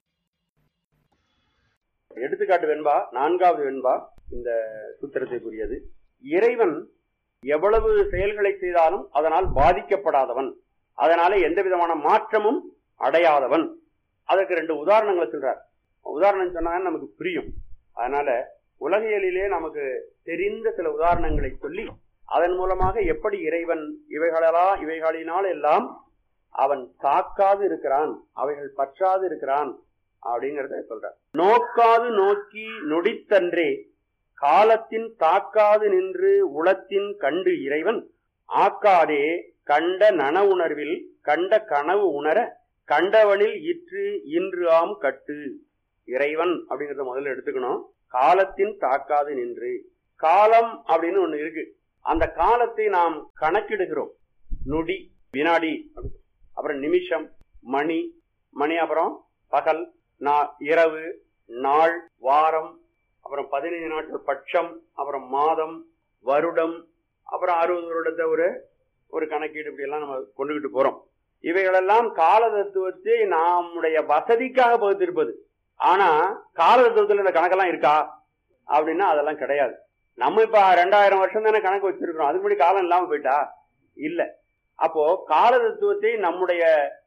எடுத்துக்காட்டு வெண்பா நான்காவது வெண்பா இந்த சூத்திரத்திற்குரியது இறைவன் எவ்வளவு செயல்களை செய்தாலும் அதனால் பாதிக்கப்படாதவன் அதனால எந்த விதமான மாற்றமும் அடையாதவன் அதற்கு ரெண்டு உதாரணங்களை சொல்றார் உதாரணம் சொன்னாங்க நமக்கு புரியும் அதனால உலகியலிலே நமக்கு தெரிந்த சில உதாரணங்களை சொல்லி அதன் மூலமாக எப்படி இறைவன் இவைகளெல்லாம் இவைகளினால் எல்லாம் அவன் தாக்காது இருக்கிறான் அவைகள் பற்றாது இருக்கிறான் அப்படிங்கறத சொல்றார் நோக்காது நோக்கி நொடித்தன்றே காலத்தின் தாக்காது நின்று உளத்தின் கண்டு இறைவன் ஆக்காதே கண்ட நன உணர்வில் கண்ட கனவு உணர கண்டவனில் இற்று இன்று ஆம் கட்டு இறைவன் அப்படிங்கறத முதல்ல எடுத்துக்கணும் காலத்தின் தாக்காது நின்று காலம் அப்படின்னு ஒண்ணு இருக்கு அந்த காலத்தை நாம் கணக்கிடுகிறோம் நொடி வினாடி அப்படி. அப்புறம் நிமிஷம் மணி மணி அப்புறம் பகல் நா- இரவு நாள் வாரம் அப்புறம் பதினைந்து நாட்கள் பட்சம் அப்புறம் மாதம் வருடம் அப்புறம் அறுபது வருடத்தை ஒரு ஒரு கணக்கீடு இப்படி எல்லாம் நம்ம கொண்டுகிட்டு போறோம் இவைகளெல்லாம் கால தத்துவத்தை நம்முடைய வசதிக்காக பகுத்திருப்பது ஆனா கால தத்துவத்துல இந்த கணக்கெல்லாம் இருக்கா அப்படின்னா அதெல்லாம் கிடையாது நம்ம இப்ப ரெண்டாயிரம் வருஷம் தானே கணக்கு வச்சிருக்கிறோம் அதுக்கு முன்னாடி காலம் இல்லாம போயிட்டா இல்ல அப்போ கால தத்துவத்தை நம்முடைய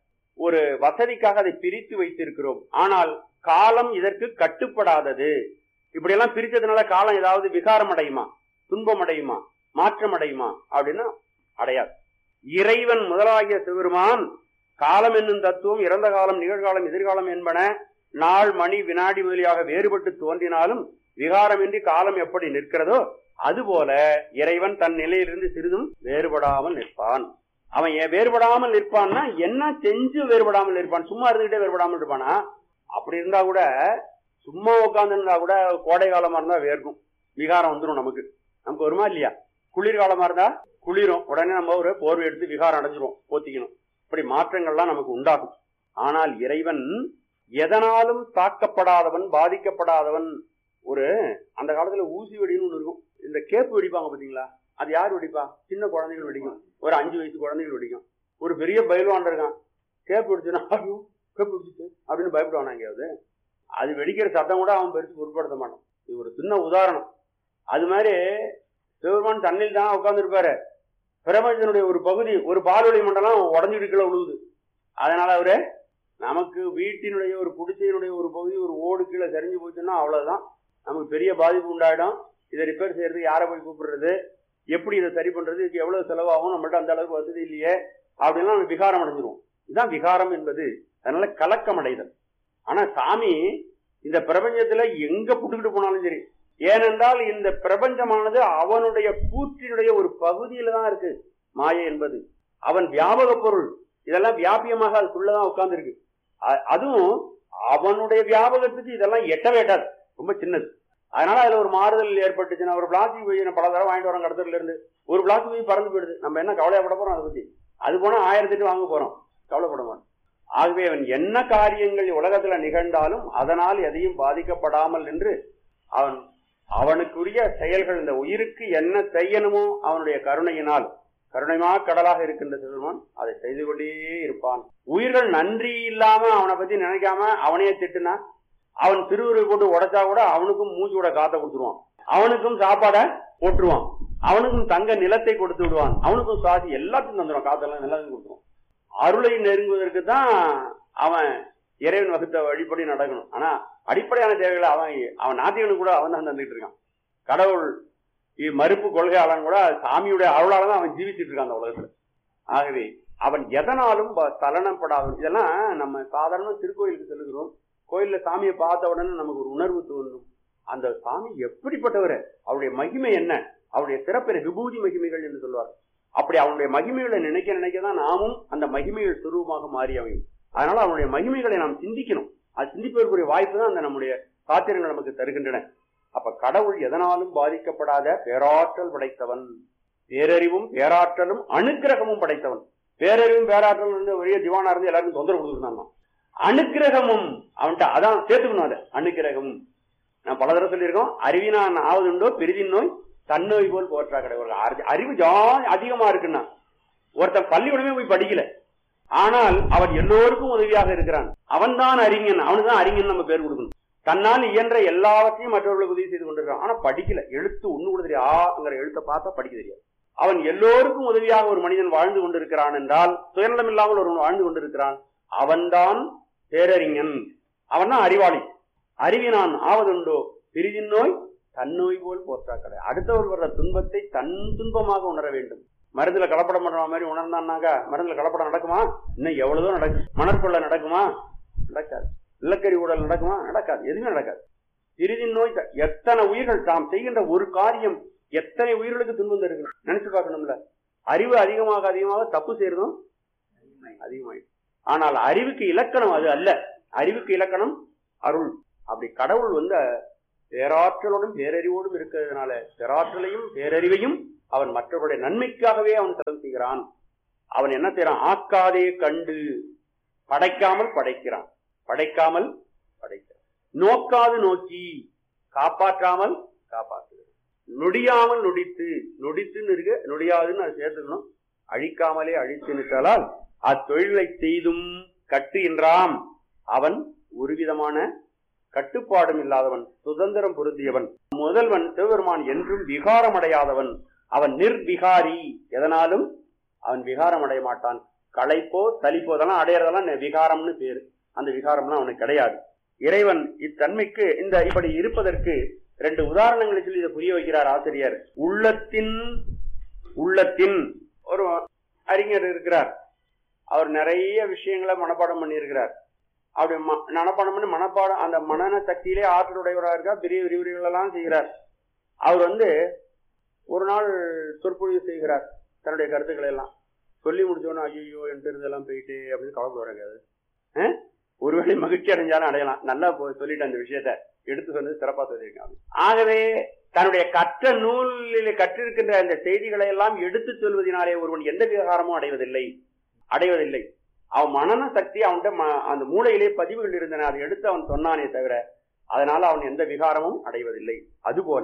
ஒரு வசதிக்காக அதை பிரித்து வைத்திருக்கிறோம் ஆனால் காலம் இதற்கு கட்டுப்படாதது இப்படியெல்லாம் பிரித்ததுனால காலம் ஏதாவது விகாரம் அடையுமா துன்பம் அடையுமா மாற்றம் அடையுமா அப்படின்னா அடையாது இறைவன் முதலாகிய சிவருமான் காலம் என்னும் தத்துவம் இறந்த காலம் நிகழ்காலம் எதிர்காலம் என்பன நாள் மணி வினாடி முதலியாக வேறுபட்டு தோன்றினாலும் விகாரமின்றி காலம் எப்படி நிற்கிறதோ அதுபோல இறைவன் தன் நிலையிலிருந்து சிறிதும் வேறுபடாமல் நிற்பான் அவன் ஏன் வேறுபடாமல் நிற்பான்னா என்ன செஞ்சு வேறுபடாமல் நிற்பான் சும்மா இருந்துகிட்டே வேறுபடாமல் இருப்பானா அப்படி இருந்தா கூட சும்மா உட்கார்ந்து இருந்தா கூட கோடை காலமா இருந்தா வேர்க்கும் விகாரம் வந்துடும் நமக்கு நமக்கு வருமா இல்லையா குளிர்காலமா இருந்தா குளிரும் உடனே நம்ம ஒரு போர்வை எடுத்து விகாரம் அடைஞ்சிரும் போத்திக்கணும் இப்படி மாற்றங்கள்லாம் நமக்கு உண்டாகும் ஆனால் இறைவன் எதனாலும் தாக்கப்படாதவன் பாதிக்கப்படாதவன் ஒரு அந்த காலத்துல ஊசி வெடின்னு ஒண்ணு இருக்கும் இந்த கேப்பு வெடிப்பாங்க பாத்தீங்களா அது யார் வெடிப்பா சின்ன குழந்தைகள் வெடிக்கும் ஒரு அஞ்சு வயசு குழந்தைகள் வெடிக்கும் ஒரு பெரிய பயில்வான் இருக்கான் கேப்பு வெடிச்சுன்னா ஐயோ கேப்பு வெடிச்சு அப்படின்னு பயப்படுவானா எங்கேயாவது அது வெடிக்கிற சத்தம் கூட அவன் பெருசு பொருட்படுத்த மாட்டான் இது ஒரு சின்ன உதாரணம் அது மாதிரி சிவபெருமான் தண்ணில் தான் உட்கார்ந்துருப்பாரு பிரபஞ்சனுடைய ஒரு பகுதி ஒரு பால்வெளி மண்டலம் உடஞ்சிட்டு கீழே விழுவுது அதனால அவரு நமக்கு வீட்டினுடைய ஒரு குடிசையினுடைய ஒரு பகுதி ஒரு ஓடு கீழே சரிஞ்சு போச்சுன்னா அவ்வளவுதான் நமக்கு பெரிய பாதிப்பு உண்டாயிடும் இதை ரிப்பேர் செய்யறதுக்கு யாரை போய் கூப்பிடுறது எப்படி இதை சரி பண்றது இதுக்கு எவ்வளவு செலவாகும் நம்மள்ட்ட அந்த அளவுக்கு வசதி இல்லையே அப்படின்லாம் நம்ம விகாரம் அடைஞ்சிருவோம் இதுதான் விகாரம் என்பது அதனால கலக்கம் அடைதல் ஆனா சாமி இந்த பிரபஞ்சத்துல எங்க புட்டுக்கிட்டு போனாலும் சரி ஏனென்றால் இந்த பிரபஞ்சமானது அவனுடைய கூற்றினுடைய ஒரு பகுதியில தான் இருக்கு மாயை என்பது அவன் வியாபக பொருள் இதெல்லாம் வியாபியமாக அதுக்குள்ளதான் உட்கார்ந்து இருக்கு அதுவும் அவனுடைய வியாபகத்துக்கு இதெல்லாம் எட்டவே எட்டாது ரொம்ப சின்னது அதனால அதுல ஒரு மாறுதல் ஏற்பட்டுச்சுன்னா ஒரு பிளாஸ்டிக் போய் பல தடவை வாங்கிட்டு வரோம் கடத்தல இருந்து ஒரு பிளாஸ்டிக் போய் பறந்து போயிடுது நம்ம என்ன கவலைப்பட போறோம் அதை பத்தி அது போனா ஆயிரத்தி எட்டு வாங்க போறோம் கவலைப்பட மாட்டோம் ஆகவே அவன் என்ன காரியங்கள் உலகத்துல நிகழ்ந்தாலும் அதனால் எதையும் பாதிக்கப்படாமல் என்று அவன் அவனுக்குரிய செயல்கள் இந்த உயிருக்கு என்ன செய்யணுமோ அவனுடைய கருணையினால் கருணைமா கடலாக இருக்கின்ற சிவருமான் அதை செய்து கொண்டே இருப்பான் உயிர்கள் நன்றி இல்லாம அவனை பத்தி நினைக்காம அவனையே திட்டுனா அவன் திருவுருவை போட்டு உடைச்சா கூட அவனுக்கும் மூச்சு கூட காத்த கொடுத்துருவான் அவனுக்கும் சாப்பாட போட்டுருவான் அவனுக்கும் தங்க நிலத்தை கொடுத்து விடுவான் அவனுக்கும் சுவாசி எல்லாத்தையும் தந்துடுவான் காத்தெல்லாம் எல்லாத்தையும் கொடுத்துருவான் அருளை நெருங்குவதற்கு தான் அவன் இறைவன் வகுத்த வழிபடி நடக்கணும் ஆனா அடிப்படையான தேவைகளை அவன் அவன் நாத்திகனுக்கு கூட அவன் தான் தந்துட்டு இருக்கான் கடவுள் மறுப்பு கொள்கையாளன் கூட சாமியுடைய அருளால தான் அவன் ஜீவிச்சுட்டு இருக்கான் அந்த உலகத்துல ஆகவே அவன் எதனாலும் தலனப்படாதவன் இதெல்லாம் நம்ம சாதாரண திருக்கோயிலுக்கு செல்லுகிறோம் கோயில்ல சாமியை பார்த்த உடனே நமக்கு ஒரு உணர்வு தோன்றும் அந்த சாமி எப்படிப்பட்டவர் அவருடைய மகிமை என்ன அவருடைய சிறப்பிற விபூதி மகிமைகள் என்று சொல்வார் அப்படி அவனுடைய மகிமைகளை நினைக்க நினைக்க தான் நாமும் அந்த மகிமைகள் சுரூபமாக மாறி அமையும் அதனால அவனுடைய மகிமைகளை நாம் சிந்திக்கணும் அது சிந்திப்பதற்குரிய வாய்ப்பு தான் அந்த நம்முடைய சாத்திரங்கள் நமக்கு தருகின்றன அப்ப கடவுள் எதனாலும் பாதிக்கப்படாத பேராற்றல் படைத்தவன் பேரறிவும் பேராற்றலும் அனுக்கிரகமும் படைத்தவன் பேரறிவும் பேராற்றலும் இருந்து ஒரே திவானா இருந்து எல்லாருக்கும் தொந்தரவு கொடுத்துருந்தான் அனுக்கிரகமும் அவன்கிட்ட அதான் சேர்த்துக்கணும் அதை அனுக்கிரகமும் நான் பல தடவை சொல்லியிருக்கோம் அறிவினான் ஆவதுண்டோ பெரிதின் நோய் தன்னோய் போல் போற்றா கிடையாது அறிவு ஜா அதிகமா இருக்குன்னா ஒருத்தன் பள்ளிக்கூடமே போய் படிக்கல ஆனால் அவன் எல்லோருக்கும் உதவியாக இருக்கிறான் அவன் தான் அறிஞன் அவனுக்கு தான் அறிஞன் நம்ம பேர் கொடுக்கணும் தன்னால் இயன்ற எல்லாவற்றையும் மற்றவர்களுக்கு உதவி செய்து கொண்டிருக்கான் ஆனா படிக்கல எழுத்து ஒண்ணு கூட தெரியும் ஆங்கிற எழுத்தை பார்த்தா படிக்க தெரியாது அவன் எல்லோருக்கும் உதவியாக ஒரு மனிதன் வாழ்ந்து கொண்டிருக்கிறான் என்றால் சுயநலம் இல்லாமல் ஒருவன் வாழ்ந்து கொண்டிருக்கிறான் அவன்தான் பேரறிஞன் அவன் தான் அறிவாளி அறிவினான் ஆவதுண்டோ பிரிதின் நோய் தன்னோய் போல் போற்றா கடை அடுத்தவர் வர்ற துன்பத்தை தன் துன்பமாக உணர வேண்டும் மருந்துல கலப்படம் பண்ற மாதிரி உணர்ந்தான்னாக்கா மருந்துல கலப்படம் நடக்குமா இன்னும் எவ்வளவோ நடக்கும் மணற்கொள்ள நடக்குமா நடக்காது நிலக்கரி ஊழல் நடக்குமா நடக்காது எதுவுமே நடக்காது இறுதியின் நோய் எத்தனை உயிர்கள் தாம் செய்கின்ற ஒரு காரியம் எத்தனை உயிர்களுக்கு துன்பம் தருகிறது நினைச்சு பார்க்கணும்ல அறிவு அதிகமாக அதிகமாக தப்பு செய்யறதும் அதிகமாயிடும் ஆனால் அறிவுக்கு இலக்கணம் அது அல்ல அறிவுக்கு இலக்கணம் அருள் அப்படி கடவுள் வந்து பேராற்றலோடும் பேரறிவோடும் இருக்கிறதுனால பேராற்றலையும் பேரறிவையும் அவன் மற்றவருடைய நன்மைக்காகவே அவன் செலவு செய்கிறான் அவன் என்ன செய்யறான் ஆக்காதே கண்டு படைக்காமல் படைக்கிறான் படைக்காமல் படைக்கிறான் நோக்காது நோக்கி காப்பாற்றாமல் காப்பாற்றுகிறான் நொடியாமல் நொடித்து நொடித்துன்னு இருக்கு நொடியாதுன்னு அதை சேர்த்துக்கணும் அழிக்காமலே அழித்து நிற்றால் அத்தொழிலை செய்தும் கட்டு என்றாம் அவன் ஒரு விதமான கட்டுப்பாடும் இல்லாதவன் சுதந்திரம் பொருந்தியவன் முதல்வன் சிவபெருமான் என்றும் விகாரம் அடையாதவன் அவன் நிர்விகாரி எதனாலும் அவன் விகாரம் அடைய மாட்டான் களைப்போ சலிப்போ அதெல்லாம் அடையறதெல்லாம் விகாரம்னு பேரு அந்த விகாரம்லாம் அவனுக்கு கிடையாது இறைவன் இத்தன்மைக்கு இந்த இப்படி இருப்பதற்கு ரெண்டு உதாரணங்களை சொல்லி இதை புரிய வைக்கிறார் ஆசிரியர் உள்ளத்தின் உள்ளத்தின் ஒரு அறிஞர் இருக்கிறார் அவர் நிறைய விஷயங்களை மனப்பாடம் பண்ணியிருக்கிறார் அப்படி ம- மனப்பாடம் பண்ணி மனப்பாடம் அந்த மனன சக்தியிலே ஆற்றலுடையவராக இருக்கார் பெரிய விரிவுரைகள் எல்லாம் செய்கிறார் அவர் வந்து ஒரு நாள் சொற்பொழிவு செய்கிறார் தன்னுடைய கருத்துக்களை எல்லாம் சொல்லி முடிச்சோன்னு ஐயோ என்கிட்ட எல்லாம் போயிட்டு அப்படின்னு கவலைப்படுறாங்க அது அஹ்? ஒருவேளை மகிழ்ச்சி அடைஞ்சாலும் அடையலாம் நல்லா போ- சொல்லிட்டேன் அந்த விஷயத்த எடுத்து சொன்னது சிறப்பா சொல்லியிருக்காங்க ஆகவே தன்னுடைய கற்ற நூலில் கற்றிருக்கின்ற அந்த செய்திகளை எல்லாம் எடுத்து சொல்வதனாலே ஒருவன் எந்த விவகாரமும் அடைவதில்லை அடைவதில்லை அவன் மனன சக்தி அவன்கிட்ட ம- அந்த மூளையிலே பதிவுகள் இருந்தன அதை எடுத்து அவன் சொன்னானே தவிர அதனால அவன் எந்த விகாரமும் அடைவதில்லை அதுபோல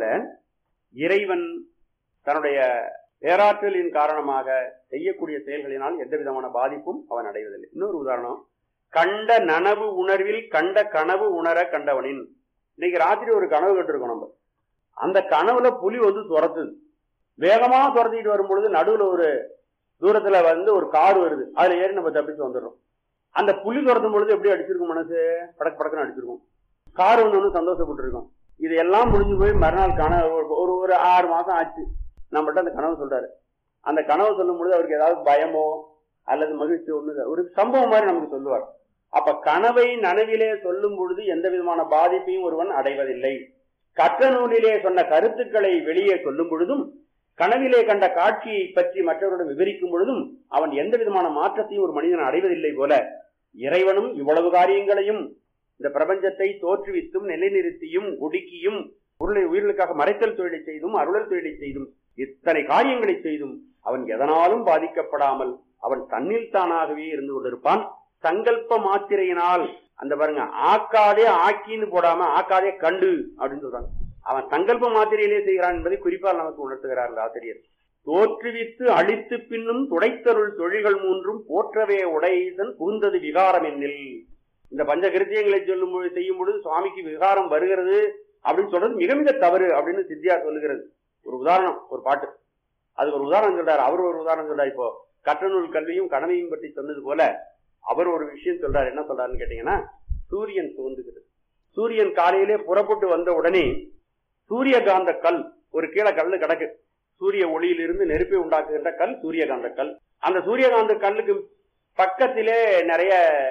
இறைவன் தன்னுடைய பேராற்றலின் காரணமாக செய்யக்கூடிய செயல்களினால் எந்த விதமான பாதிப்பும் அவன் அடைவதில்லை இன்னொரு உதாரணம் கண்ட நனவு உணர்வில் கண்ட கனவு உணர கண்டவனின் இன்னைக்கு ராத்திரி ஒரு கனவு கண்டிருக்கோம் நம்ம அந்த கனவுல புலி வந்து துரத்துது வேகமா துரத்திட்டு வரும்பொழுது நடுவுல ஒரு தூரத்துல வந்து ஒரு கார் வருது அதுல ஏறி நம்ம தப்பிச்சு வந்துடுறோம் அந்த புலி துரத்தும் பொழுது எப்படி அடிச்சிருக்கும் மனசு படக்கு படக்குன்னு அடிச்சிருக்கும் கார் வந்து ஒன்று சந்தோஷப்பட்டிருக்கும் இது எல்லாம் முடிஞ்சு போய் மறுநாள் கனவு ஒரு- ஒரு ஒரு ஆறு மாசம் ஆச்சு நம்மகிட்ட அந்த கனவு சொல்றாரு அந்த கனவு சொல்லும் பொழுது அவருக்கு ஏதாவது பயமோ அல்லது மகிழ்ச்சி ஒண்ணு ஒரு சம்பவம் மாதிரி நமக்கு சொல்லுவார் அப்ப கனவை நனவிலே சொல்லும் பொழுது எந்த விதமான பாதிப்பையும் ஒருவன் அடைவதில்லை கற்ற நூலிலே சொன்ன கருத்துக்களை வெளியே சொல்லும் பொழுதும் கனவிலே கண்ட காட்சியை பற்றி மற்றவரிடம் விவரிக்கும் பொழுதும் அவன் எந்த விதமான மாற்றத்தையும் ஒரு மனிதன் அடைவதில்லை போல இறைவனும் இவ்வளவு காரியங்களையும் இந்த பிரபஞ்சத்தை தோற்றுவித்தும் நிலைநிறுத்தியும் ஒடுக்கியும் பொருளை உயிர்களுக்காக மறைத்தல் தொழிலை செய்தும் அருளல் தொழிலை செய்தும் இத்தனை காரியங்களை செய்தும் அவன் எதனாலும் பாதிக்கப்படாமல் அவன் தன்னில் தானாகவே இருந்து கொண்டிருப்பான் சங்கல்ப மாத்திரையினால் அந்த பாருங்க ஆக்காதே ஆக்கின்னு போடாம ஆக்காதே கண்டு அப்படின்னு சொல்றாங்க அவன் சங்கல்ப மாத்திரையிலே செய்கிறான் என்பதை குறிப்பால் நமக்கு உணர்த்துகிறார் இந்த ஆசிரியர் தோற்றுவித்து அழித்து பின்னும் துடைத்தருள் தொழில்கள் மூன்றும் போற்றவே உடையதன் புகுந்தது விகாரம் என்னில் இந்த பஞ்ச கிருத்தியங்களை சொல்லும் பொழுது செய்யும் பொழுது சுவாமிக்கு விகாரம் வருகிறது அப்படின்னு சொல்றது மிக மிக தவறு அப்படின்னு சித்தியா சொல்லுகிறது ஒரு உதாரணம் ஒரு பாட்டு அது ஒரு உதாரணம் சொல்றாரு அவர் ஒரு உதாரணம் சொல்றாரு இப்போ கற்றநூல் கல்வியும் கனவையும் பற்றி சொன்னது போல அவர் ஒரு விஷயம் சொல்றாரு என்ன சொல்றாருன்னு கேட்டீங்கன்னா சூரியன் தோன்றுகிறது சூரியன் காலையிலே புறப்பட்டு வந்த உடனே சூரியகாந்த கல் ஒரு கீழே கல்லு கிடக்கு சூரிய ஒளியிலிருந்து நெருப்பை உண்டாக்குகின்ற கல் சூரியகாந்த கல் அந்த சூரியகாந்த கல்லுக்கு பக்கத்திலே நிறைய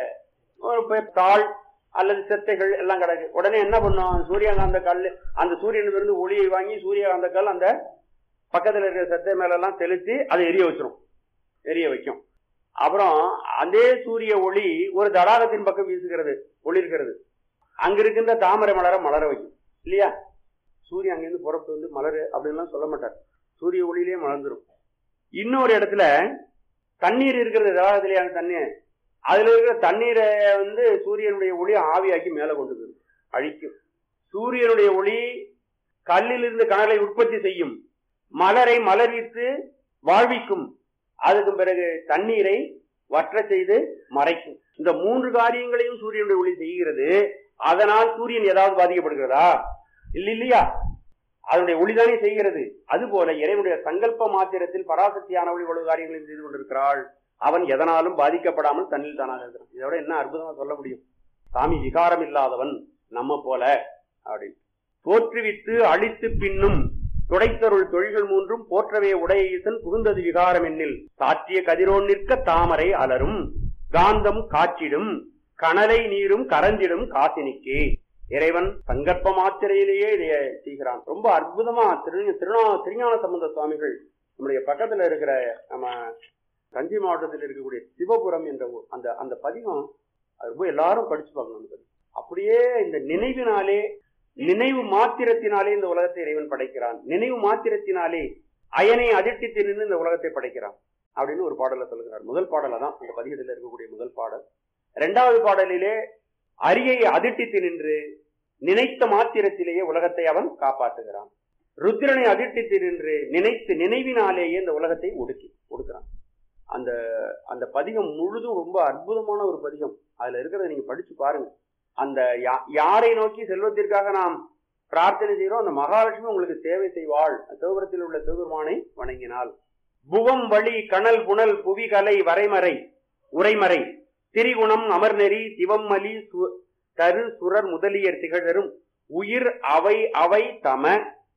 ஒரு பே- தாள் அல்லது செத்தைகள் எல்லாம் கிடக்கு உடனே என்ன பண்ணும் சூரியகாந்த கல் அந்த சூரியனிலிருந்து ஒளியை வாங்கி சூரியகாந்த கல் அந்த பக்கத்துல இருக்கிற செத்தை மேல எல்லாம் தெளித்து அதை எரிய வச்சிரும் எரிய வைக்கும் அப்புறம் அதே சூரிய ஒளி ஒரு தடாகத்தின் பக்கம் வீசுகிறது ஒளிர்கிறது அங்க இருக்கின்ற தாமரை மலர மலர வைக்கும் இல்லையா சூரியன் அங்கிருந்து புறப்பட்டு வந்து மலரு அப்படின்லாம் சொல்ல மாட்டார் சூரிய ஒளியிலே மலர்ந்துரும் இன்னொரு இடத்துல தண்ணீர் இருக்கிறது தடாகத்திலேயே அந்த தண்ணீர் அதுல இருக்கிற தண்ணீரை வந்து சூரியனுடைய ஒளி ஆவியாக்கி மேல கொண்டு போயிடும் அழிக்கும் சூரியனுடைய ஒளி கல்லிலிருந்து கனலை உற்பத்தி செய்யும் மலரை மலர்வித்து வாழ்விக்கும் அதுக்கு பிறகு தண்ணீரை வற்ற செய்து மறைக்கும் இந்த மூன்று காரியங்களையும் சூரியனுடைய ஒளி செய்கிறது அதனால் சூரியன் ஏதாவது பாதிக்கப்படுகிறதா இல்ல இல்லையா அதனுடைய ஒளிதானே செய்கிறது அதுபோல இறைவனுடைய சங்கல்ப மாத்திரத்தில் பராசக்தியானவள் இவ்வளவு காரியங்களையும் செய்து கொண்டிருக்கிறாள் அவன் எதனாலும் பாதிக்கப்படாமல் தன்னில் தானாக இருக்கிறான் இதோட என்ன அற்புதமா சொல்ல முடியும் சாமி விகாரம் இல்லாதவன் நம்ம போல அப்படின்னு தோற்றுவித்து அழித்து பின்னும் துடைத்தருள் தொழில்கள் மூன்றும் போற்றவே உடையீசன் புகுந்தது விகாரம் என்னில் சாற்றிய கதிரோன் நிற்க தாமரை அலரும் காந்தம் காற்றிடும் கனலை நீரும் கரஞ்சிடும் காசினிக்கே இறைவன் சங்கற்ப மாத்திரையிலேயே இதை செய்கிறான் ரொம்ப அற்புதமா திரு திருநா திருஞான சம்பந்த சுவாமிகள் நம்முடைய பக்கத்துல இருக்கிற நம்ம தஞ்சை மாவட்டத்தில் இருக்கக்கூடிய சிவபுரம் என்ற ஊர் அந்த அந்த பதிகம் அது ரொம்ப எல்லாரும் படிச்சு பார்க்கணும் அந்த பதிகம் அப்படியே இந்த நினைவினாலே நினைவு மாத்திரத்தினாலே இந்த உலகத்தை இறைவன் படைக்கிறான் நினைவு மாத்திரத்தினாலே அயனை அதிர்ஷ்டித்து நின்று இந்த உலகத்தை படைக்கிறான் அப்படின்னு ஒரு பாடல சொல்லுகிறார் முதல் பாடல தான் அந்த பதிகத்தில் இருக்கக்கூடிய முதல் பாடல் இரண்டாவது பாடலிலே அரியை அதிர்ஷ்டித்து நின்று நினைத்த மாத்திரத்திலேயே உலகத்தை அவன் காப்பாற்றுகிறான் ருத்ரனை அதிர்ஷ்டித்து நின்று நினைத்து நினைவினாலேயே இந்த உலகத்தை ஒடுக்கி ஒடுக்குறான் அந்த அந்த பதிகம் முழுதும் ரொம்ப அற்புதமான ஒரு பதிகம் அதுல இருக்கிறத நீங்க படிச்சு பாருங்க அந்த யா- யாரை நோக்கி செல்வத்திற்காக நாம் பிரார்த்தனை செய்கிறோம் அந்த மகாலட்சுமி உங்களுக்கு சேவை செய்வாள் சிவபுரத்தில் உள்ள சிவபெருமானை வணங்கினாள் புவம் வழி கனல் புனல் புவிகலை வரைமறை உரைமறை திரிகுணம் அமர்நெறி சிவம்மலி சு- தரு சுரர் முதலியர் திகழரும் உயிர் அவை அவை தம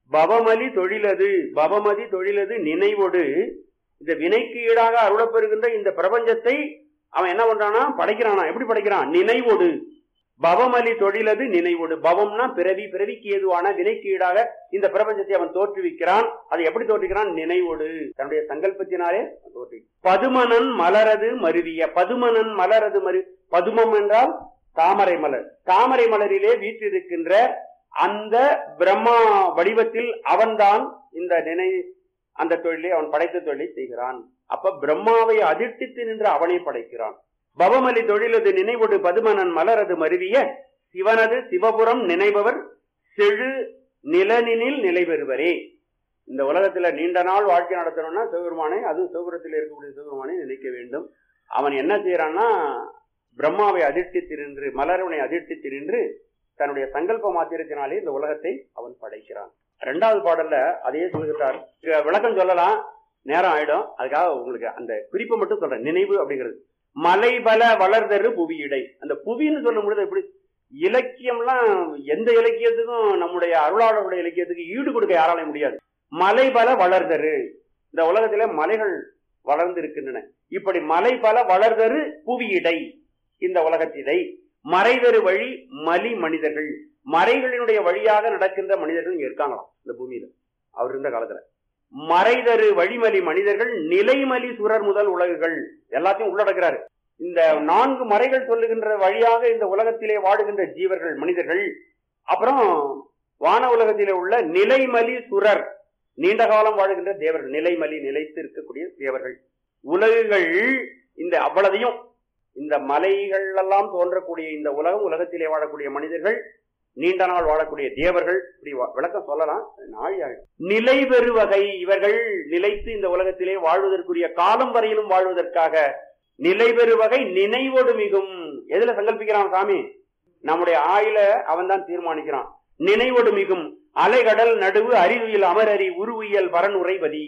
பவமலி தொழிலது பவமதி தொழிலது நினைவொடு இந்த வினைக்கு ஈடாக அருளப்பெறுகின்ற இந்த பிரபஞ்சத்தை அவன் என்ன பண்றானா படைக்கிறானா எப்படி படைக்கிறான் நினைவொடு பவமலி தொழிலது நினைவொடு பவம்னா பிறவி பிறவிக்கு ஏதுவான வினைக்கு ஈடாக இந்த பிரபஞ்சத்தை அவன் தோற்றுவிக்கிறான் அதை எப்படி தோற்றுவிக்கிறான் நினைவொடு தன்னுடைய சங்கல்பத்தினாலே தோற்றி பதுமனன் மலரது மருவிய பதுமனன் மலரது மரு பதுமம் என்றால் தாமரை மலர் தாமரை மலரிலே வீற்றிருக்கின்ற அந்த பிரம்மா வடிவத்தில் அவன்தான் இந்த நினை அந்த தொழிலை அவன் படைத்த தொழிலை செய்கிறான் அப்ப பிரம்மாவை அதிர்ஷ்டித்து நின்று அவனை படைக்கிறான் பவமலி தொழிலது நினைவொடு பதுமனன் மலரது மருவிய சிவனது சிவபுரம் நினைபவர் செழு நிலனினில் நிலை பெறுவரே இந்த உலகத்துல நீண்ட நாள் வாழ்க்கை நடத்தணும்னா சிவபெருமானை அது சிவபுரத்தில் இருக்கக்கூடிய சிவபெருமானை நினைக்க வேண்டும் அவன் என்ன செய்யறான்னா பிரம்மாவை அதிர்ஷ்டித்து நின்று மலரவனை அதிர்ஷ்டித்து நின்று தன்னுடைய சங்கல்ப மாத்திரத்தினாலே இந்த உலகத்தை அவன் படைக்கிறான் இரண்டாவது பாடல்ல அதையே சொல்லுகிறார் இங்க விளக்கம் சொல்லலாம் நேரம் ஆயிடும் அதுக்காக உங்களுக்கு அந்த குறிப்பை மட்டும் சொல்றேன் நினைவு அப்படிங்கிறது மலைபல வளர்தரு புவியிடை அந்த புவின்னு சொல்லும் பொழுது எப்படி இலக்கியம்லாம் எந்த இலக்கியத்துக்கும் நம்முடைய அருளாளருடைய இலக்கியத்துக்கு ஈடு கொடுக்க யாராலையும் முடியாது மலைபல வளர்தரு இந்த உலகத்தில மலைகள் வளர்ந்து இருக்கின்றன இப்படி மலை பல வளர்தரு புவியிடை இந்த உலகத்திடை மறைதரு வழி மலி மனிதர்கள் மறைகளினுடைய வழியாக நடக்கின்ற மனிதர்கள் இங்க இருக்காங்களாம் இந்த பூமியில அவர் இருந்த காலத்துல மறைதரு வழிமலி மனிதர்கள் நிலைமலி சுரர் முதல் உலகுகள் எல்லாத்தையும் உள்ளடக்கிறாரு இந்த நான்கு மறைகள் சொல்லுகின்ற வழியாக இந்த உலகத்திலே வாழுகின்ற ஜீவர்கள் மனிதர்கள் அப்புறம் வான உலகத்திலே உள்ள நிலைமலி சுரர் நீண்ட காலம் வாழுகின்ற தேவர்கள் நிலைமலி நிலைத்து இருக்கக்கூடிய தேவர்கள் உலகுகள் இந்த அவ்வளதையும் இந்த மலைகள் எல்லாம் தோன்றக்கூடிய இந்த உலகம் உலகத்திலே வாழக்கூடிய மனிதர்கள் நீண்ட நாள் வாழக்கூடிய தேவர்கள் இப்படி வ- விளக்கம் சொல்லலாம் நாழி ஆயிடும் நிலை பெறுவகை இவர்கள் நிலைத்து இந்த உலகத்திலே வாழ்வதற்குரிய காலம் வரையிலும் வாழ்வதற்காக நிலை பெறுவகை நினைவோடு மிகும் எதுல சங்கல்பிக்கிறான் சாமி நம்முடைய ஆயில அவன் தான் தீர்மானிக்கிறான் நினைவோடு மிகும் அலைகடல் நடுவு அறிவுயில் அமரறி உருவியல் பரன் உரைபதி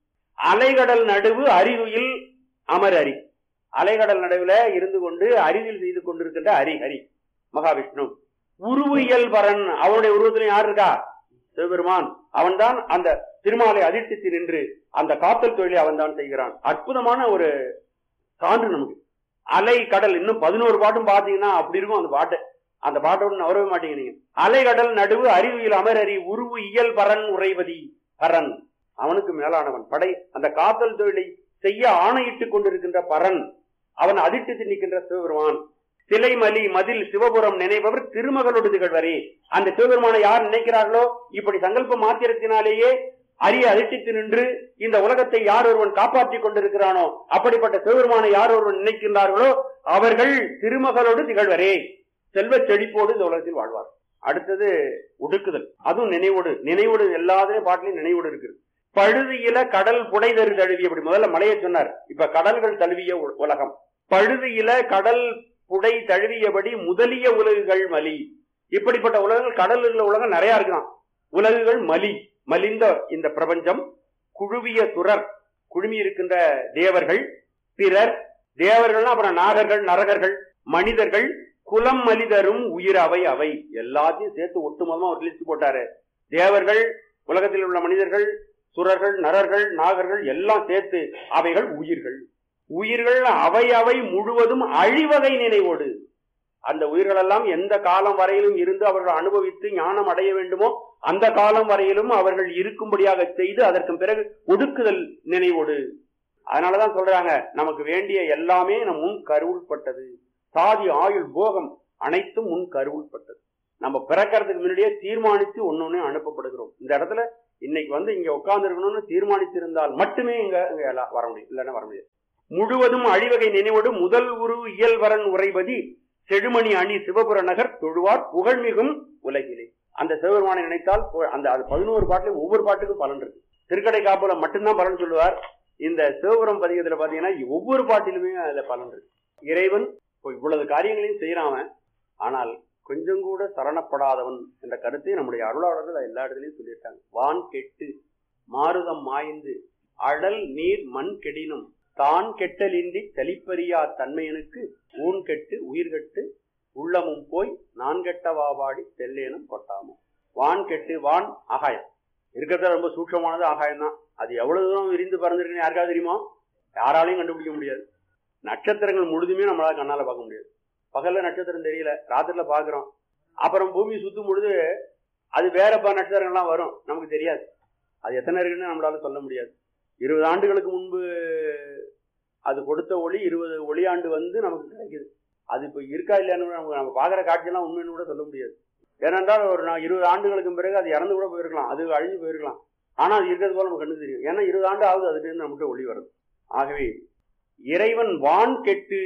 அலைகடல் நடுவு அறிவுயில் அமரறி அலைகடல் நடுவுல இருந்து கொண்டு அறிவில் செய்து கொண்டிருக்கின்ற ஹரி ஹரி மகாவிஷ்ணு உருவியல் பரன் அவனுடைய உருவத்திலும் யார் இருக்கா சிவபெருமான் அவன்தான் அந்த திருமாலை அதிர்ஷ்டித்து நின்று அந்த காத்தல் தொழிலை அவன்தான் செய்கிறான் அற்புதமான ஒரு சான்று நமக்கு அலை கடல் இன்னும் பதினோரு பாட்டும் பாத்தீங்கன்னா அப்படி இருக்கும் அந்த பாட்டு அந்த பாட்டோட நவரவே மாட்டீங்க நீங்க அலைகடல் நடுவு அறிவியல் அமரறி உருவு இயல் பரன் உறைவதி பரன் அவனுக்கு மேலானவன் படை அந்த காத்தல் தொழிலை செய்ய ஆணையிட்டுக் கொண்டிருக்கின்ற பரன் அவன் அதிர்ஷ்டித்து நிற்கின்ற சிவபெருமான் சிலைமலி மதில் சிவபுரம் நினைப்பவர் திருமகளோடு திகழ்வரே அந்த சிவபெருமானை யார் நினைக்கிறார்களோ இப்படி சங்கல்ப மாத்திரத்தினாலேயே அரிய அதிர்ஷ்டித்து நின்று இந்த உலகத்தை யார் ஒருவன் காப்பாற்றிக் கொண்டிருக்கிறானோ அப்படிப்பட்ட சிவபெருமானை யார் ஒருவன் நினைக்கின்றார்களோ அவர்கள் திருமகளோடு திகழ்வரே செல்வச் செழிப்போடு இந்த உலகத்தில் வாழ்வார் அடுத்தது ஒடுக்குதல் அதுவும் நினைவோடு நினைவோடு எல்லாத்துலயும் பாட்டிலையும் நினைவோடு இருக்குது பழுதியில கடல் புடைதரு தழுவிய இப்படி முதல்ல மலையை சொன்னார் இப்ப கடல்கள் தழுவிய உ- உலகம் பழுதியில கடல் புடை தழுவியபடி முதலிய உலகுகள் மலி இப்படிப்பட்ட உலகங்கள் கடலில் உள்ள உலகம் நிறைய இருக்கலாம் உலகுகள் மலி மலிந்த இந்த பிரபஞ்சம் குழுவிய சுரர் குழுமி இருக்கின்ற தேவர்கள் பிறர் தேவர்கள்னா அப்புறம் நாகர்கள் நரகர்கள் மனிதர்கள் குலம் மலிதரும் உயிர் அவை அவை எல்லாத்தையும் சேர்த்து ஒட்டுமொத்தமா ஒரு லிஸ்ட் போட்டாரு தேவர்கள் உலகத்தில் உள்ள மனிதர்கள் சுரர்கள் நரர்கள் நாகர்கள் எல்லாம் சேர்த்து அவைகள் உயிர்கள் உயிர்கள் அவை அவை முழுவதும் அழிவகை நினைவோடு அந்த உயிர்கள் எல்லாம் எந்த காலம் வரையிலும் இருந்து அவர்கள் அனுபவித்து ஞானம் அடைய வேண்டுமோ அந்த காலம் வரையிலும் அவர்கள் இருக்கும்படியாக செய்து அதற்கு பிறகு ஒடுக்குதல் நினைவோடு அதனாலதான் சொல்றாங்க நமக்கு வேண்டிய எல்லாமே நம் முன் கருவுள்பட்டது சாதி ஆயுள் போகம் அனைத்தும் முன் கருவுள்பட்டது நம்ம பிறக்கிறதுக்கு முன்னாடியே தீர்மானித்து ஒன்னொன்னு அனுப்பப்படுகிறோம் இந்த இடத்துல இன்னைக்கு வந்து இங்க உட்கார்ந்து இருக்கணும்னு தீர்மானித்திருந்தால் மட்டுமே இங்க இங்க எல்லாம் வர முடியும் இல்லைன்னா வர முடியாது முழுவதும் அழிவகை நினைவோடு முதல் உரு இயல்வரன் உரைபதி செழுமணி அணி சிவபுர நகர் தொழுவார் புகழ்மிகும் உலகிலே அந்த சிவபெருமானை நினைத்தால் பு- அந்த அது பதினோரு பாட்டிலும் ஒவ்வொரு பாட்டுக்கும் பலன் இருக்கு திருக்கடை காப்புல மட்டும்தான் பலன் சொல்லுவார் இந்த சிவபுரம் பதிகத்துல பாத்தீங்கன்னா ஒவ்வொரு பாட்டிலுமே அதுல பலன் இருக்கு இறைவன் இப்போ இவ்வளவு காரியங்களையும் செய்யறான் அவன். ஆனால் கொஞ்சம் கூட சரணப்படாதவன் என்ற கருத்தை நம்முடைய அருளாளர்கள் எல்லா இடத்துலயும் சொல்லியிருக்காங்க வான் கெட்டு மாருதம் மாய்ந்து அடல் நீர் மண் கெடினும் தான் கெட்டலின்றி தெளிப்பறியா தன்மையனுக்கு ஊன் கெட்டு உயிர் கெட்டு உள்ளமும் போய் நான் கெட்ட வாவாடி தெல்லேனும் கொட்டாமோ வான் கெட்டு வான் ஆகாயம் இருக்கிறது ரொம்ப சூட்சமானது ஆகாயம் தான் அது எவ்வளவு தூரம் விரிந்து பறந்திருக்குன்னு யாருக்காவது தெரியுமா யாராலையும் கண்டுபிடிக்க முடியாது நட்சத்திரங்கள் முழுதுமே நம்மளால கண்ணால பார்க்க முடியாது பகல்ல நட்சத்திரம் தெரியல ராத்திரில பாக்குறோம் அப்புறம் பூமி சுத்தும் பொழுது அது வேற ப நட்சத்திரங்கள்லாம் வரும் நமக்கு தெரியாது அது எத்தனை இருக்குன்னு நம்மளால சொல்ல முடியாது இருபது ஆண்டுகளுக்கு முன்பு அது கொடுத்த ஒளி இருபது ஒளியாண்டு வந்து நமக்கு கிடைக்குது அது இப்போ இருக்கா இல்லையான்னு கூட நமக்கு நம்ம பார்க்குற காட்சியெல்லாம் உண்மைன்னு கூட சொல்ல முடியாது ஏனென்றால் ஒரு நான் இருபது ஆண்டுகளுக்கு பிறகு அது இறந்து கூட போயிருக்கலாம் அது அழிஞ்சு போயிருக்கலாம் ஆனால் அது இருக்கிறது போல நமக்கு கண்டு தெரியும் ஏன்னா இருபது ஆண்டு ஆகுது அதுலேருந்து நம்மகிட்ட ஒளி வருது ஆகவே இறைவன் வான் கெட்டு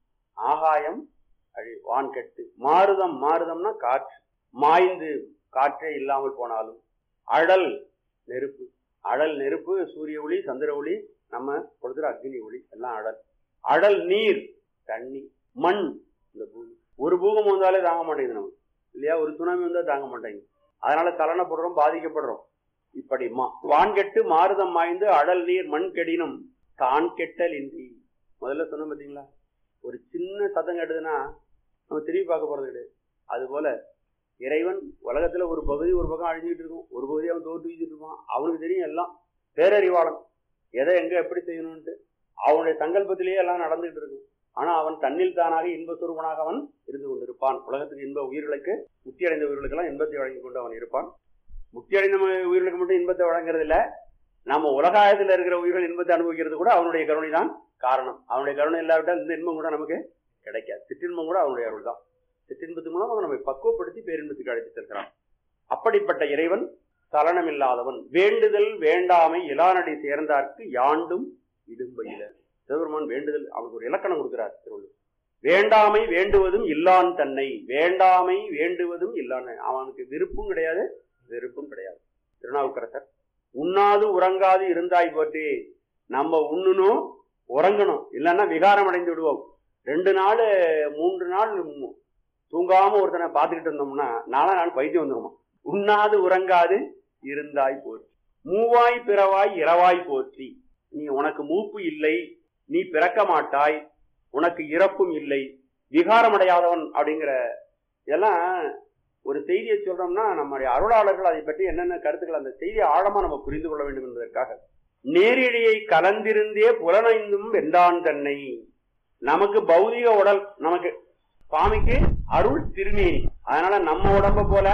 ஆகாயம் அழி வான் கெட்டு மாருதம் மாருதம்னா காற்று மாய்ந்து காற்றே இல்லாமல் போனாலும் அழல் நெருப்பு அழல் நெருப்பு சூரிய ஒளி சந்திர ஒளி நம்ம கொடுக்குற அக்னி ஒளி எல்லாம் அழல் அழல் நீர் தண்ணி மண் இந்த பூமி ஒரு பூகம் வந்தாலே தாங்க மாட்டேங்குது நமக்கு இல்லையா ஒரு சுனாமி வந்தா தாங்க மாட்டேங்குது அதனால சலனப்படுறோம் பாதிக்கப்படுறோம் இப்படி மா வான்கெட்டு மாருதம் மாய்ந்து அடல் நீர் மண் கெடினும் தான் கெட்டல் இன்றி முதல்ல சொன்ன பார்த்தீங்களா ஒரு சின்ன சத்தம் கேட்டதுன்னா நம்ம திரும்பி பார்க்க போறது கிடையாது அதுபோல இறைவன் உலகத்துல ஒரு பகுதி ஒரு பக்கம் அழிஞ்சிட்டு இருக்கும் ஒரு பகுதி அவன் தோற்று வீசிட்டு இருப்பான் அவனுக்கு தெரியும் எல்லாம் பேரறிவாளன் எதை எங்க எப்படி செய்யணும்ட்டு அவனுடைய சங்கல்பத்திலேயே எல்லாம் நடந்துகிட்டு இருக்கும் ஆனா அவன் தன்னில் தானாக இன்ப சுரூபனாக அவன் இருந்து கொண்டிருப்பான் உலகத்துக்கு இன்ப உயிர்களுக்கு முக்தி அடைந்த உயிர்களுக்கெல்லாம் இன்பத்தை வழங்கி கொண்டு அவன் இருப்பான் முக்தி அடைந்த ம- உயிர்களுக்கு மட்டும் இன்பத்தை வழங்குறது இல்ல நம்ம உலகாயத்தில் இருக்கிற உயிர்கள் இன்பத்தை அனுபவிக்கிறது கூட அவனுடைய கருணை தான் காரணம் அவனுடைய கருணை இல்லாவிட்டால் இந்த இன்பம் கூட நமக்கு கிடைக்காது சிற்றின்பம் கூட அவனுடைய அருள் தான் சிற்றின்பத்து மூலம் அவன் நம்மை பக்குவப்படுத்தி பேரின்பத்துக்கு அழைத்து செல்கிறான் அப்படிப்பட்ட இறைவன் சலனமில்லாதவன் வேண்டுதல் வேண்டாமை இலானடி சேர்ந்தார்க்கு யாண்டும் இடும்பையில சிவபெருமான் வேண்டுதல் அவனுக்கு ஒரு இலக்கணம் கொடுக்கிறார் திருவள்ளுவர் வேண்டாமை வேண்டுவதும் இல்லான் தன்னை வேண்டாமை வேண்டுவதும் இல்லான் அவனுக்கு விருப்பும் கிடையாது வெறுப்பும் கிடையாது திருநாவுக்கரசர் உண்ணாது உறங்காது இருந்தாய் போற்றி நம்ம உண்ணணும் உறங்கணும் இல்லைன்னா விகாரம் அடைந்து விடுவோம் ரெண்டு நாள் மூன்று நாள் மு- தூங்காம ஒருத்தனை பார்த்துக்கிட்டு இருந்தோம்னா நாலா நாள் பைத்தியம் வந்துருமா உண்ணாது உறங்காது இருந்தாய் போற்றி மூவாய் பிறவாய் இரவாய் போற்றி நீ உனக்கு மூப்பு இல்லை நீ பிறக்க மாட்டாய் உனக்கு இறப்பும் இல்லை விகாரமடையாதவன் அப்படிங்கிற இதெல்லாம் ஒரு செய்தியை சொல்றோம்னா நம்முடைய அருளாளர்கள் அதை பற்றி என்னென்ன கருத்துக்கள் அந்த செய்தியை ஆழமா நம்ம புரிந்து கொள்ள வேண்டும் என்பதற்காக நேரிழையை கலந்திருந்தே புலனைந்தும் வென்றான் தன்னை நமக்கு பௌதிக உடல் நமக்கு சுவாமிக்கு அருள் திருமேனி அதனால நம்ம உடம்ப போல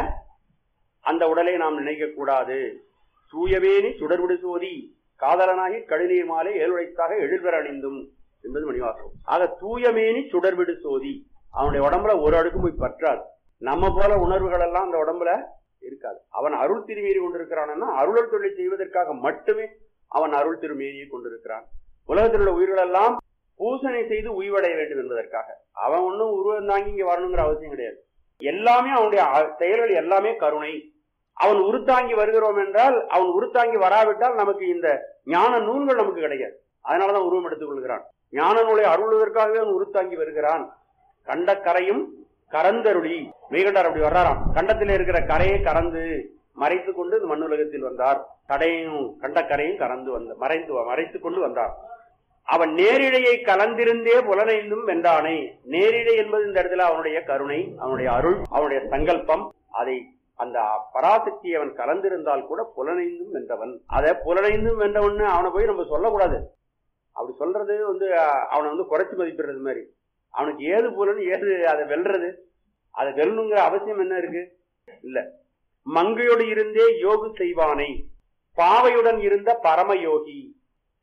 அந்த உடலை நாம் நினைக்க கூடாது தூயவேணி சுடர்விடு சோதி காதலனாகி கழுநீர் மாலை ஏழுழைத்தாக எழில்வர அணிந்தும் என்பது மணிவாசகம் ஆக தூயமேனி சுடர்விடு சோதி அவனுடைய உடம்புல ஒரு அடுக்கும் போய் பற்றாது நம்ம போல உணர்வுகள் எல்லாம் அந்த உடம்புல இருக்காது அவன் அருள் திருமீறி கொண்டிருக்கிறான்னா அருளல் தொழிலை செய்வதற்காக மட்டுமே அவன் அருள் திருமேனியை கொண்டிருக்கிறான் உலகத்தில் உள்ள உயிர்கள் எல்லாம் பூசணை செய்து உய்வடைய வேண்டும் என்பதற்காக அவன் ஒன்றும் உருவம் தாங்கி இங்க வரணுங்கிற அவசியம் கிடையாது எல்லாமே அவனுடைய அ- செயல்கள் எல்லாமே கருணை அவன் உருத்தாங்கி வருகிறோம் என்றால் அவன் உருத்தாங்கி வராவிட்டால் நமக்கு இந்த ஞான நூல்கள் நமக்கு கிடைக்காது அதனாலதான் உருவம் எடுத்துக் கொள்கிறான் ஞான நூலை அருள்வதற்காகவே அவன் உருத்தாங்கி வருகிறான் கண்ட கரையும் கரந்தருளி மெய்கண்டார் அப்படி வர்றாராம் கண்டத்தில் இருக்கிற கரையை கறந்து மறைத்து கொண்டு இந்த மண்ணுலகத்தில் வந்தார் கடையும் கண்ட கரையும் கறந்து வந்த மறைத்து மறைத்துக் கொண்டு வந்தார் அவன் நேரிழையை கலந்திருந்தே புலனைந்தும் வென்றானே நேரிழை என்பது இந்த இடத்துல அவனுடைய கருணை அவனுடைய அருள் அவனுடைய சங்கல்பம் அதை அந்த பராசக்தி அவன் கலந்திருந்தால் கூட புலனைந்தும் வென்றவன் அதை புலனைந்தும் வென்றவன்னு அவனை போய் நம்ம சொல்லக்கூடாது அப்படி சொல்றது வந்து அஹ், அவனை வந்து குறைச்சி மதிப்பிடுறது மாதிரி அவனுக்கு ஏது புலன் ஏது அதை வெல்றது அதை வெல்லணுங்கிற அவசியம் என்ன இருக்கு இல்ல மங்கையோடு இருந்தே யோகு செய்வானை பாவையுடன் இருந்த பரம யோகி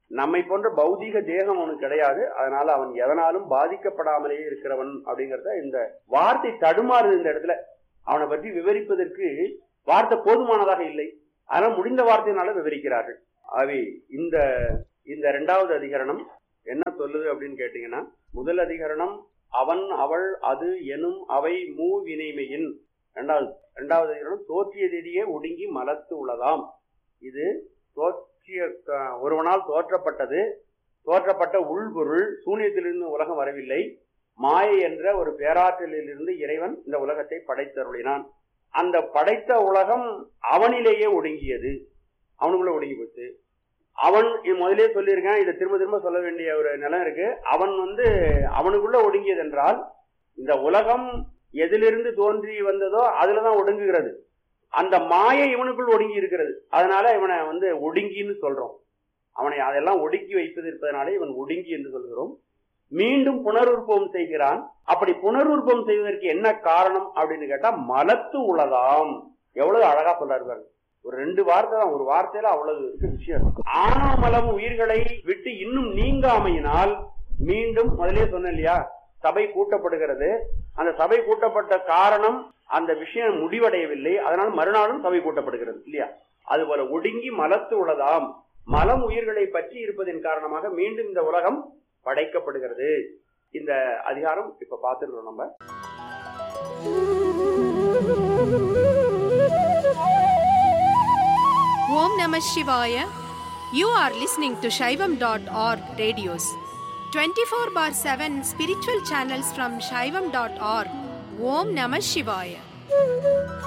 நம்மை போன்ற பௌதீக தேகம் அவனுக்கு கிடையாது அதனால அவன் எதனாலும் பாதிக்கப்படாமலேயே இருக்கிறவன் அப்படிங்கறத இந்த வார்த்தை தடுமாறுது இந்த இடத்துல அவனை பற்றி விவரிப்பதற்கு வார்த்தை போதுமானதாக இல்லை அதனால் முடிந்த வார்த்தையினால விவரிக்கிறார்கள் ஆகவே இந்த இந்த இரண்டாவது அதிகரணம் என்ன சொல்லுது அப்படின்னு கேட்டீங்கன்னா முதல் அதிகரணம் அவன் அவள் அது எனும் அவை மூ வினைமையின் இரண்டாவது இரண்டாவது அதிகரணம் தோற்றிய திதியே ஒடுங்கி மலத்து உள்ளதாம் இது தோற்றிய க- ஒருவனால் தோற்றப்பட்டது தோற்றப்பட்ட உள்பொருள் சூனியத்திலிருந்து உலகம் வரவில்லை மாயை என்ற ஒரு பேராற்றலிலிருந்து இறைவன் இந்த உலகத்தை படைத்தருளினான் அந்த படைத்த உலகம் அவனிலேயே ஒடுங்கியது அவனுக்குள்ள ஒடுங்கி போச்சு அவன் இ- முதலே சொல்லியிருக்கேன் இதை திரும்ப திரும்ப சொல்ல வேண்டிய ஒரு நிலம் இருக்கு அவன் வந்து அவனுக்குள்ள ஒடுங்கியது என்றால் இந்த உலகம் எதிலிருந்து தோன்றி வந்ததோ அதுலதான் ஒடுங்குகிறது அந்த மாயை இவனுக்குள் ஒடுங்கி இருக்கிறது அதனால இவனை வந்து ஒடுங்கின்னு சொல்றோம் அவனை அதெல்லாம் ஒடுக்கி வைப்பது இருப்பதனாலே இவன் ஒடுங்கி என்று சொல்கிறோம் மீண்டும் புனருற்பவம் செய்கிறான் அப்படி புனருற்பவம் செய்வதற்கு என்ன காரணம் அப்படின்னு கேட்டா மலத்து உளதாம் எவ்வளவு அழகா சொல்றாரு பாருங்க ஒரு ரெண்டு வார்த்தை தான் ஒரு வார்த்தையில அவ்வளவு இருக்கு விஷயம் ஆனாமலம் உயிர்களை விட்டு இன்னும் நீங்காமையினால் மீண்டும் முதலே சொன்னேன் இல்லையா சபை கூட்டப்படுகிறது அந்த சபை கூட்டப்பட்ட காரணம் அந்த விஷயம் முடிவடையவில்லை அதனால் மறுநாளும் சபை கூட்டப்படுகிறது இல்லையா அதுபோல ஒடுங்கி மலத்து உள்ளதாம் மலம் உயிர்களை பற்றி இருப்பதின் காரணமாக மீண்டும் இந்த உலகம் படைக்கப்படுகிறது இந்த அதிகாரம் இப்ப பார்த்துருக்கோம் நம்ம Om Namah Shivaya. You are listening to Shaivam.org radios. 24 bar 7 spiritual channels from Shaivam.org. Om Namah Shivaya.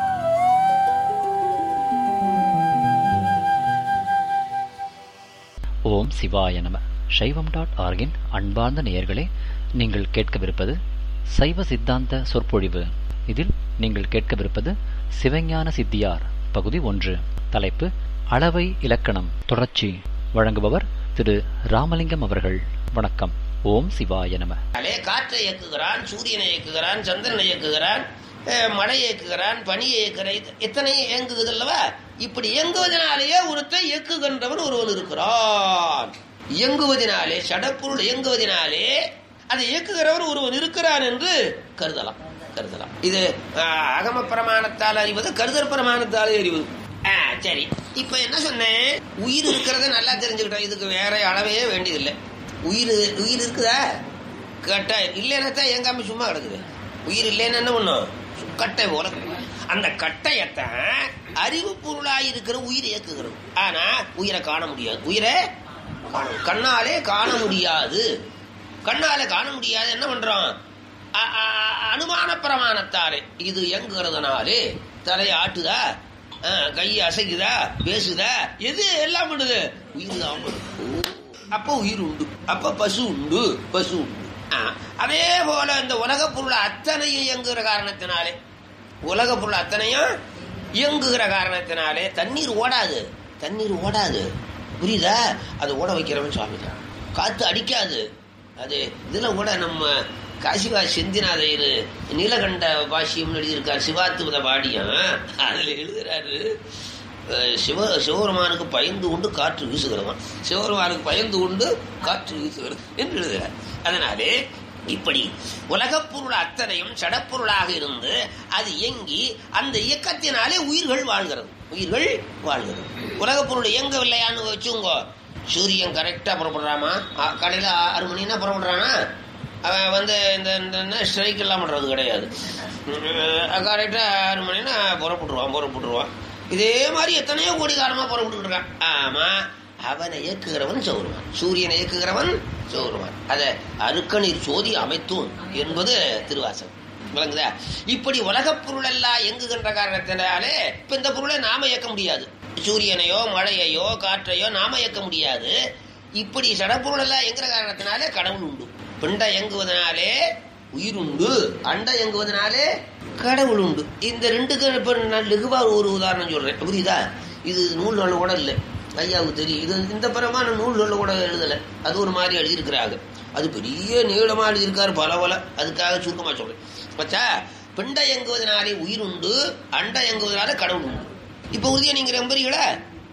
ஓம் சிவாய நம சைவம் டாட் ஆர்கின் அன்பார்ந்த நேயர்களே நீங்கள் கேட்கவிருப்பது சைவ சித்தாந்த சொற்பொழிவு இதில் நீங்கள் கேட்கவிருப்பது சிவஞான சித்தியார் பகுதி ஒன்று தலைப்பு அளவை இலக்கணம் தொடர்ச்சி வழங்குபவர் திரு ராமலிங்கம் அவர்கள் வணக்கம் ஓம் சிவாய நம அலே காற்றை இயக்குகிறான் சூரியனை இயக்குகிறான் சந்திரனை இயக்குகிறான் அஹ், மழையை இயக்குகிறான் பனியை இயக்குகிறான் இது- இத்தனையும் இயங்குகிறது அல்லவா இப்படி இயங்குவதனாலேயே ஒருத்தன் இயக்குகின்றவன் ஒருவன் இருக்கிறான் இயங்குவதனாலே சடப்பொருள் இயங்குவதனாலே அதை இயக்குகிறவர் ஒருவன் இருக்கிறான் என்று கருதலாம் கருதலாம் இது அஹ், அகம பிரமாணத்தால் அறிவது கருதல் பிரமாணத்தாலே அறிவது ஆ, சரி இப்ப என்ன சொன்னேன் உயிர் இருக்கிறத நல்லா தெரிஞ்சுக்கிட்டோம் இதுக்கு வேற அளவே வேண்டியதில்லை உயிர் உயிர் இருக்குதா கட்டை இல்லைன்னா தான் எங்காம சும்மா கிடக்குது உயிர் இல்லைன்னா என்ன பண்ணும் கட்டை போல கிடக்கு. அந்த கட்டையத்தான் அறிவு பொருளாய் இருக்கிற உயிர் இயக்குகிறது ஆனா உயிரை காண முடியாது உயிரை காண- கண்ணாலே காண முடியாது கண்ணாலே காண முடியாது என்ன பண்றோம் அ- அ- அனுமான பிரமாணத்தாலே இது இயங்குகிறதுனாலே தலையை ஆட்டுதா ஆ, கையை அசைக்குதா பேசுதா எது எல்லாம் பண்ணுது உயிர் தான் பண்ணுது. ஓ, அப்ப உயிர் உண்டு அப்ப பசு உண்டு பசு உண்டு ஆ, அதே போல இந்த உலக பொருள் அத்தனையும் இயங்குகிற காரணத்தினாலே உலக பொருள் அத்தனையும் இயங்குகிற காரணத்தினாலே தண்ணீர் ஓடாது தண்ணீர் ஓடாது புரியுதா அது ஓட வைக்கிறவன் சுவாமி தான் காத்து அடிக்காது அது இதுல கூட நம்ம காசிவா செந்திநாதையர் நீலகண்ட பாஷ்யம் எழுதியிருக்கார் சிவாத்துவத பாடியம் அதுல எழுதுறாரு அஹ், சிவ சிவபெருமானுக்கு பயந்து கொண்டு காற்று வீசுகிறவன் சிவபெருமானுக்கு பயந்து கொண்டு காற்று வீசுகிறது என்று எழுதுகிறார் அதனாலே இப்படி உலகப் பொருள் அத்தனையும் சடப்பொருளாக இருந்து அது இயங்கி அந்த இயக்கத்தினாலே உயிர்கள் வாழ்கிறது உயிர்கள் வாழ்கிறது உலகப் பொருள் இயங்கவில்லையான்னு வச்சுங்கோ சூரியன் கரெக்டா புறப்படுறாமா அ- காலையில ஆறு மணினா புறப்படுறானா அவன் வந்து இந்த இந்த ஸ்ட்ரைக் எல்லாம் பண்றது கிடையாது கரெக்டா ஆறு மணினா புறப்பட்டுருவான் புறப்பட்டுருவான் இதே மாதிரி எத்தனையோ கோடி காலமா புறப்பட்டு இருக்கான் ஆமா அவனை இயக்குகிறவன் சௌருவான் சூரியனை இயக்குகிறவன் சௌருவான் அத அருக்கநீர் சோதி அமைத்தூன் என்பது திருவாசகம் விளங்குதா இப்படி உலகப் பொருள் எல்லாம் இயங்குகின்ற காரணத்தினாலே இப்ப இந்த பொருளை நாம இயக்க முடியாது சூரியனையோ மழையையோ காற்றையோ நாம இயக்க முடியாது இப்படி சடப்பொருள் எல்லாம் இயங்குற காரணத்தினாலே கடவுள் உண்டு பிண்ட இயங்குவதனாலே உயிர் உண்டு அண்ட இயங்குவதனாலே கடவுள் உண்டு இந்த ரெண்டுக்கு இப்ப நான் லெகுவா ஒரு உதாரணம் சொல்றேன் புரியுதா இது நூல்கள் கூட இல்லை ஐயாவுக்கு தெரியும் இது இந்த பரமான நூல்கள் கூட எழுதலை அது ஒரு மாதிரி எழுதியிருக்கிறாங்க அது பெரிய நீளமா எழுதியிருக்காரு பல பல அதுக்காக சுருக்கமா சொல்றேன் பச்சா பிண்ட இயங்குவதனாலே உயிர் உண்டு அண்ட இயங்குவதனால கடவுள் உண்டு இப்ப உறுதியா நீங்க நம்புறீங்களா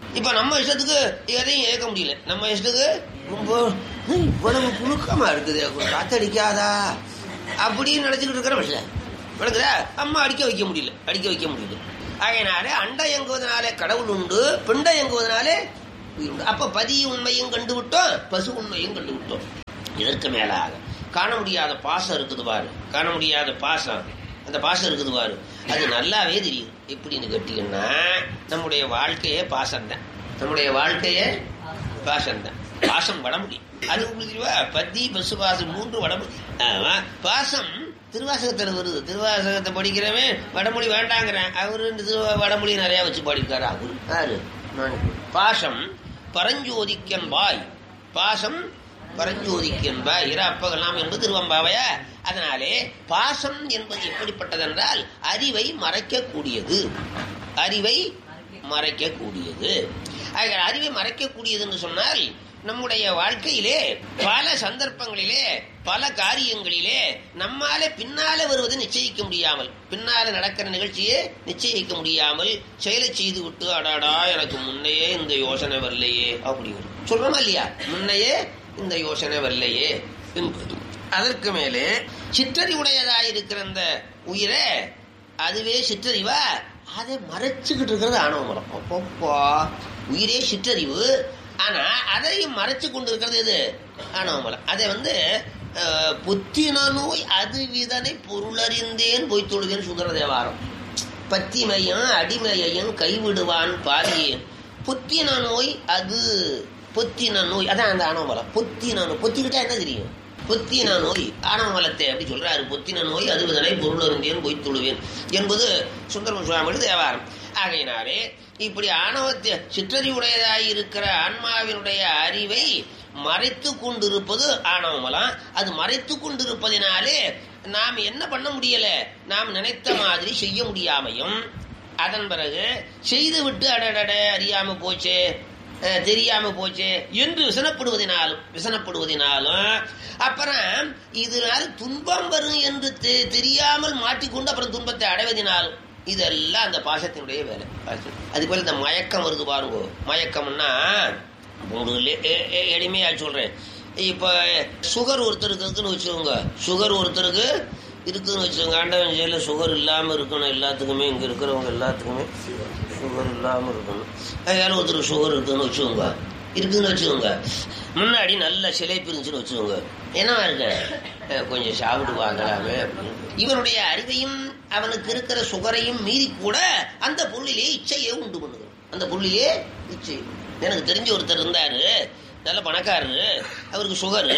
இப்ப நம்ம இஷ்டத்துக்கு எதையும் இயக்க முடியல நம்ம இஷ்டத்துக்கு ரொம்ப "ஹம், இவ்வளவு புழுக்கமா இருக்குது காத்தடிக்காதா அப்படின்னு நினைச்சுக்கிட்டு இருக்கிற விளங்குதா அம்மா அடிக்க வைக்க முடியல அடிக்க வைக்க முடியல ஆகையினாலே அண்டை இயங்குவதனாலே கடவுள் உண்டு பிண்டை இயங்குவதனாலே உயிர் உண்டு அப்ப பதி உண்மையும் கண்டு விட்டோம் பசு உண்மையும் கண்டு விட்டோம் இதற்கு மேலாக காண முடியாத பாசம் இருக்குது பாரு காண முடியாத பாசம் அந்த பாசம் இருக்குது பாரு அது நல்லாவே தெரியுது எப்படின்னு கேட்டீங்கன்னா நம்முடைய வாழ்க்கையே பாசம் தான் நம்முடைய வாழ்க்கையே பாசம் தான் பாசம் வடமொழி அது உங்களுக்கு தெரியுமா பத்தி பசு பாசம் மூன்று வடமொழி ஆமா பாசம் திருவாசகத்துல வருது திருவாசகத்தை படிக்கிறவன் வடமொழி வேண்டாங்கிறேன் அவரு இந்த திருவா வடமொழி நிறைய வச்சு பாடியிருக்காரு அவரு யாரு மாணிக்கம். பாசம் பரஞ்சோதிக்கன்பாய் பாசம் பரஞ்சோதிக்கன்பாய் இர அப்பகலாம் என்பது திருவம்பாவையா அதனாலே பாசம் என்பது எப்படிப்பட்டதென்றால் அறிவை மறைக்கக்கூடியது அறிவை மறைக்கக்கூடியது ஆக அறிவை மறைக்கக்கூடியதுன்னு சொன்னால் நம்முடைய வாழ்க்கையிலே பல சந்தர்ப்பங்களிலே பல காரியங்களிலே நம்மால பின்னால வருவது நிச்சயிக்க முடியாமல் பின்னால நடக்கிற நிகழ்ச்சியை நிச்சயிக்க முடியாமல் செயலை செய்து விட்டு அடாடா எனக்கு முன்னையே இந்த யோசனை வரலையே அப்படிங்கிறது சொல்றோமா இல்லையா முன்னையே இந்த யோசனை வரலையே என்பது அதற்கு மேலே சிற்றறிவுடையதாயிருக்கிற அந்த உயிரை அதுவே சிற்றறிவா அதை மறைச்சுக்கிட்டு இருக்கிறது ஆணவ மலம் அப்பப்பா உயிரே சிற்றறிவு ஆனா அதையும் மறைச்சு கொண்டு இருக்கிறது எது ஆணவ மலம் அதை வந்து அஹ், புத்தின நோய் அது விதனை பொருளறிந்தேன் பொய் தொழுவேன் சுந்தர தேவாரம் பத்திமையும் அடிமையையும் கைவிடுவான் பாரியேன் புத்தின நோய் அது பொத்தின நோய் அதான் அந்த ஆணவமலம் பொத்தின நோய் பொத்திக்கிட்டா என்ன தெரியும் பொத்தின நோய் ஆணவமலத்தை அப்படி சொல்றாரு பொத்தின நோய் அது விதனை பொருள் அறிந்தேன் பொய் தொழுவேன் என்பது சுந்தரம் சுவாமிகள் தேவாரம் ஆகையினாலே இப்படி ஆணவத்தை சிற்றறிவுடையதாய் இருக்கிற ஆன்மாவினுடைய அறிவை மறைத்து கொண்டிருப்பது ஆணவமலம் அது மறைத்து கொண்டிருப்பதினாலே நாம் என்ன பண்ண முடியல நாம் நினைத்த மாதிரி செய்ய முடியாமையும் அதன் பிறகு செய்து விட்டு அடடட அறியாம போச்சே அஹ், தெரியாம போச்சே என்று விசனப்படுவதினாலும் விசனப்படுவதினாலும் அப்புறம் இதனால் துன்பம் வரும் என்று தெ- தெரியாமல் மாட்டிக்கொண்டு அப்புறம் துன்பத்தை அடைவதினாலும் இதெல்லாம் அந்த பாசத்தினுடைய வேலை அதுக்கு மேல இந்த மயக்கம் வருது பாருங்க மயக்கம்னா உங்களுக்கு எ- எ- எளிமையா சொல்றேன் இப்ப சுகர் ஒருத்தருக்கு இருக்குன்னு வச்சுக்கோங்க சுகர் ஒருத்தருக்கு இருக்குன்னு வச்சுக்கோங்க ஆண்டவன் செயல சுகர் இல்லாம இருக்கணும் எல்லாத்துக்குமே இங்க இருக்கிறவங்க எல்லாத்துக்குமே சுகர் இல்லாம இருக்கணும் அதனால ஒருத்தருக்கு சுகர் இருக்குன்னு வச்சுக்கோங்க இருக்குன்னு வச்சுக்கோங்க முன்னாடி நல்ல சிலை பிரிஞ்சுன்னு வச்சுக்கோங்க என்னவா இருக்கு அஹ் கொஞ்சம் சாப்பிட்டு பார்க்கலாமே அப்படின்னு. இவனுடைய அறிவையும் அவனுக்கு இருக்கிற சுகரையும் மீறி கூட அந்த பொருளிலே இச்சையை உண்டு பண்ணுகிறோம் அந்த பொருளிலே இச்சை எனக்கு தெரிஞ்ச ஒருத்தர் இருந்தாரு நல்ல பணக்காரரு அவருக்கு சுகரு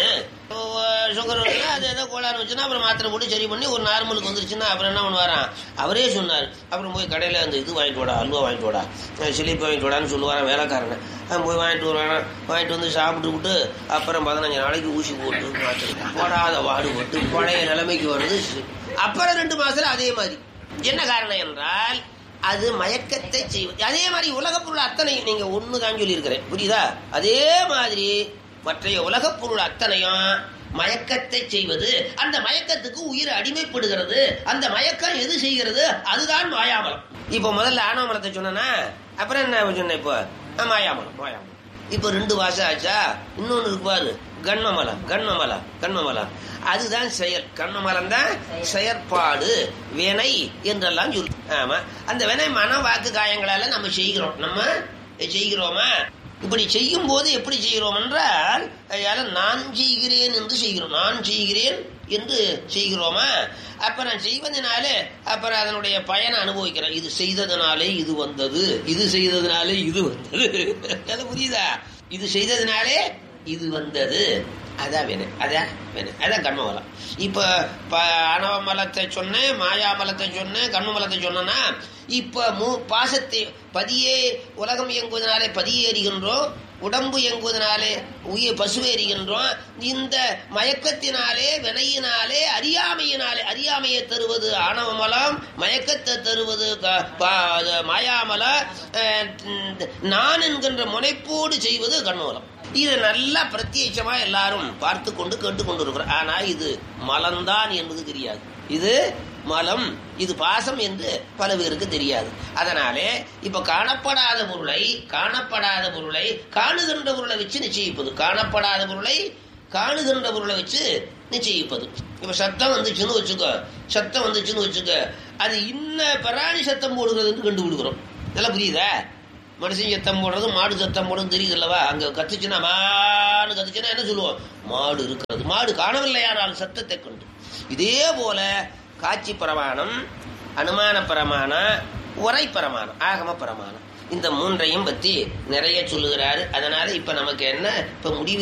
சுகர் அது ஏதோ கோளாறு வச்சுன்னா அப்புறம் மாத்திரை போட்டு சரி பண்ணி ஒரு நார்மலுக்கு வந்துருச்சுன்னா அப்புறம் என்ன பண்ணுவாராம் அவரே சொன்னார் அப்புறம் போய் கடையில் அந்த இது வாங்கிட்டு வாடா அல்வா வாங்கிட்டு வாடா அஹ் சிலிப்பி வாங்கிட்டு வாடான்னு சொல்லுவாரான் வேலைக்காரனை அவன் போய் வாங்கிட்டு வருவானா வாங்கிட்டு வந்து சாப்பிட்டு விட்டு அப்புறம் பதினஞ்சு நாளைக்கு ஊசி போட்டு மாத்திரை போடாத வாடுபட்டு பழைய நிலைமைக்கு வருது அப்புறம் ரெண்டு மாசத்துல அதே மாதிரி என்ன காரணம் என்றால் அது மயக்கத்தை செய்வது அதே மாதிரி உலகப் பொருள் அத்தனையும் நீங்க ஒண்ணு தான் சொல்லியிருக்கிறேன் புரியுதா அதே மாதிரி மற்றைய உலகப் பொருள் அத்தனையும் மயக்கத்தை செய்வது அந்த மயக்கத்துக்கு உயிர் அடிமைப்படுகிறது அந்த மயக்கம் எது செய்கிறது அதுதான் மாயாமலம் இப்போ முதல்ல ஆணவமலத்தை சொன்னா அப்புறம் என்ன சொன்னேன் இப்போ ஆ, மாயாமலம் மாயாமலம் இப்போ ரெண்டு வாசம் ஆச்சா இன்னொன்னு இருக்கு பாரு கண்மமலம் கண்மமலம் கண்மமலம் அதுதான் செயல் கண்மமலம் தான் செயற்பாடு வினை என்றெல்லாம் சொல்லு ஆமா அந்த வினை மன வாக்கு காயங்களால நம்ம செய்கிறோம் நம்ம செய்கிறோமா இப்படி செய்யும் போது எப்படி செய்கிறோம் என்றால் அதால நான் செய்கிறேன் என்று செய்கிறோம் நான் செய்கிறேன் என்று செய்கிறோமா அப்புறம் செய்வதனாலே அப்புறம் அதனுடைய பயனை அனுபவிக்கிறோம் இது செய்ததுனாலே இது வந்தது இது செய்ததுனாலே இது வந்தது அது புரியுதா இது செய்ததுனாலே இது வந்தது அதான் வேணு அதான் வேணு அதான் கர்மமலம் இப்ப ப- அணவ மலத்தை சொன்னேன் மாயா மலத்தை சொன்னேன் கர்ம மலத்தை சொன்னேன்னா இப்ப மூ பாசத்தை பதியே உலகம் இயங்குவதனாலே பதியே எறிகின்றோம் உடம்பு இயங்குவதனாலே உயிர் பசுவை எறிகின்றோம் இந்த மயக்கத்தினாலே வினையினாலே அறியாமையினாலே அறியாமையை தருவது ஆணவமலம் மயக்கத்தை தருவது க- பா- அது மாயாமலம் அஹ், நான் என்கின்ற முனைப்போடு செய்வது கண்ணோலம் இது நல்லா பிரத்யட்சமா எல்லாரும் பார்த்து கொண்டு கேட்டு கொண்டு இருக்கிறோம் ஆனா இது மலம்தான் என்பது தெரியாது இது மலம் இது பாசம் என்று பல பேருக்கு தெரியாது அதனாலே இப்ப காணப்படாத பொருளை காணப்படாத பொருளை காணுகின்ற பொருளை வச்சு நிச்சயிப்பது காணப்படாத பொருளை காணுகின்ற பொருளை வச்சு நிச்சயிப்பது இப்ப சத்தம் வந்துச்சுன்னு வச்சுக்கோ சத்தம் வந்துச்சுன்னு வச்சுக்க அது இன்ன பிராணி சத்தம் போடுகிறதுன்னு கண்டுபிடிக்கிறோம் நல்லா புரியுதா மனுஷன் சத்தம் போடுறது மாடு சத்தம் போடுறது தெரியுது அல்லவா அங்க கத்துச்சுன்னா மாடு கத்துச்சுன்னா என்ன சொல்லுவோம் மாடு இருக்கிறது மாடு காணவில்லையானால் சத்தத்தை கொண்டு இதே போல காட்சி பிரமாணம் அனுமான பிரமாணம் உரை பிரமாணம் ஆகம பிரமாணம் இந்த மூன்றையும் பத்தி நிறைய சொல்லுகிறாரு அதனால இப்ப நமக்கு என்ன இப்ப முடிவு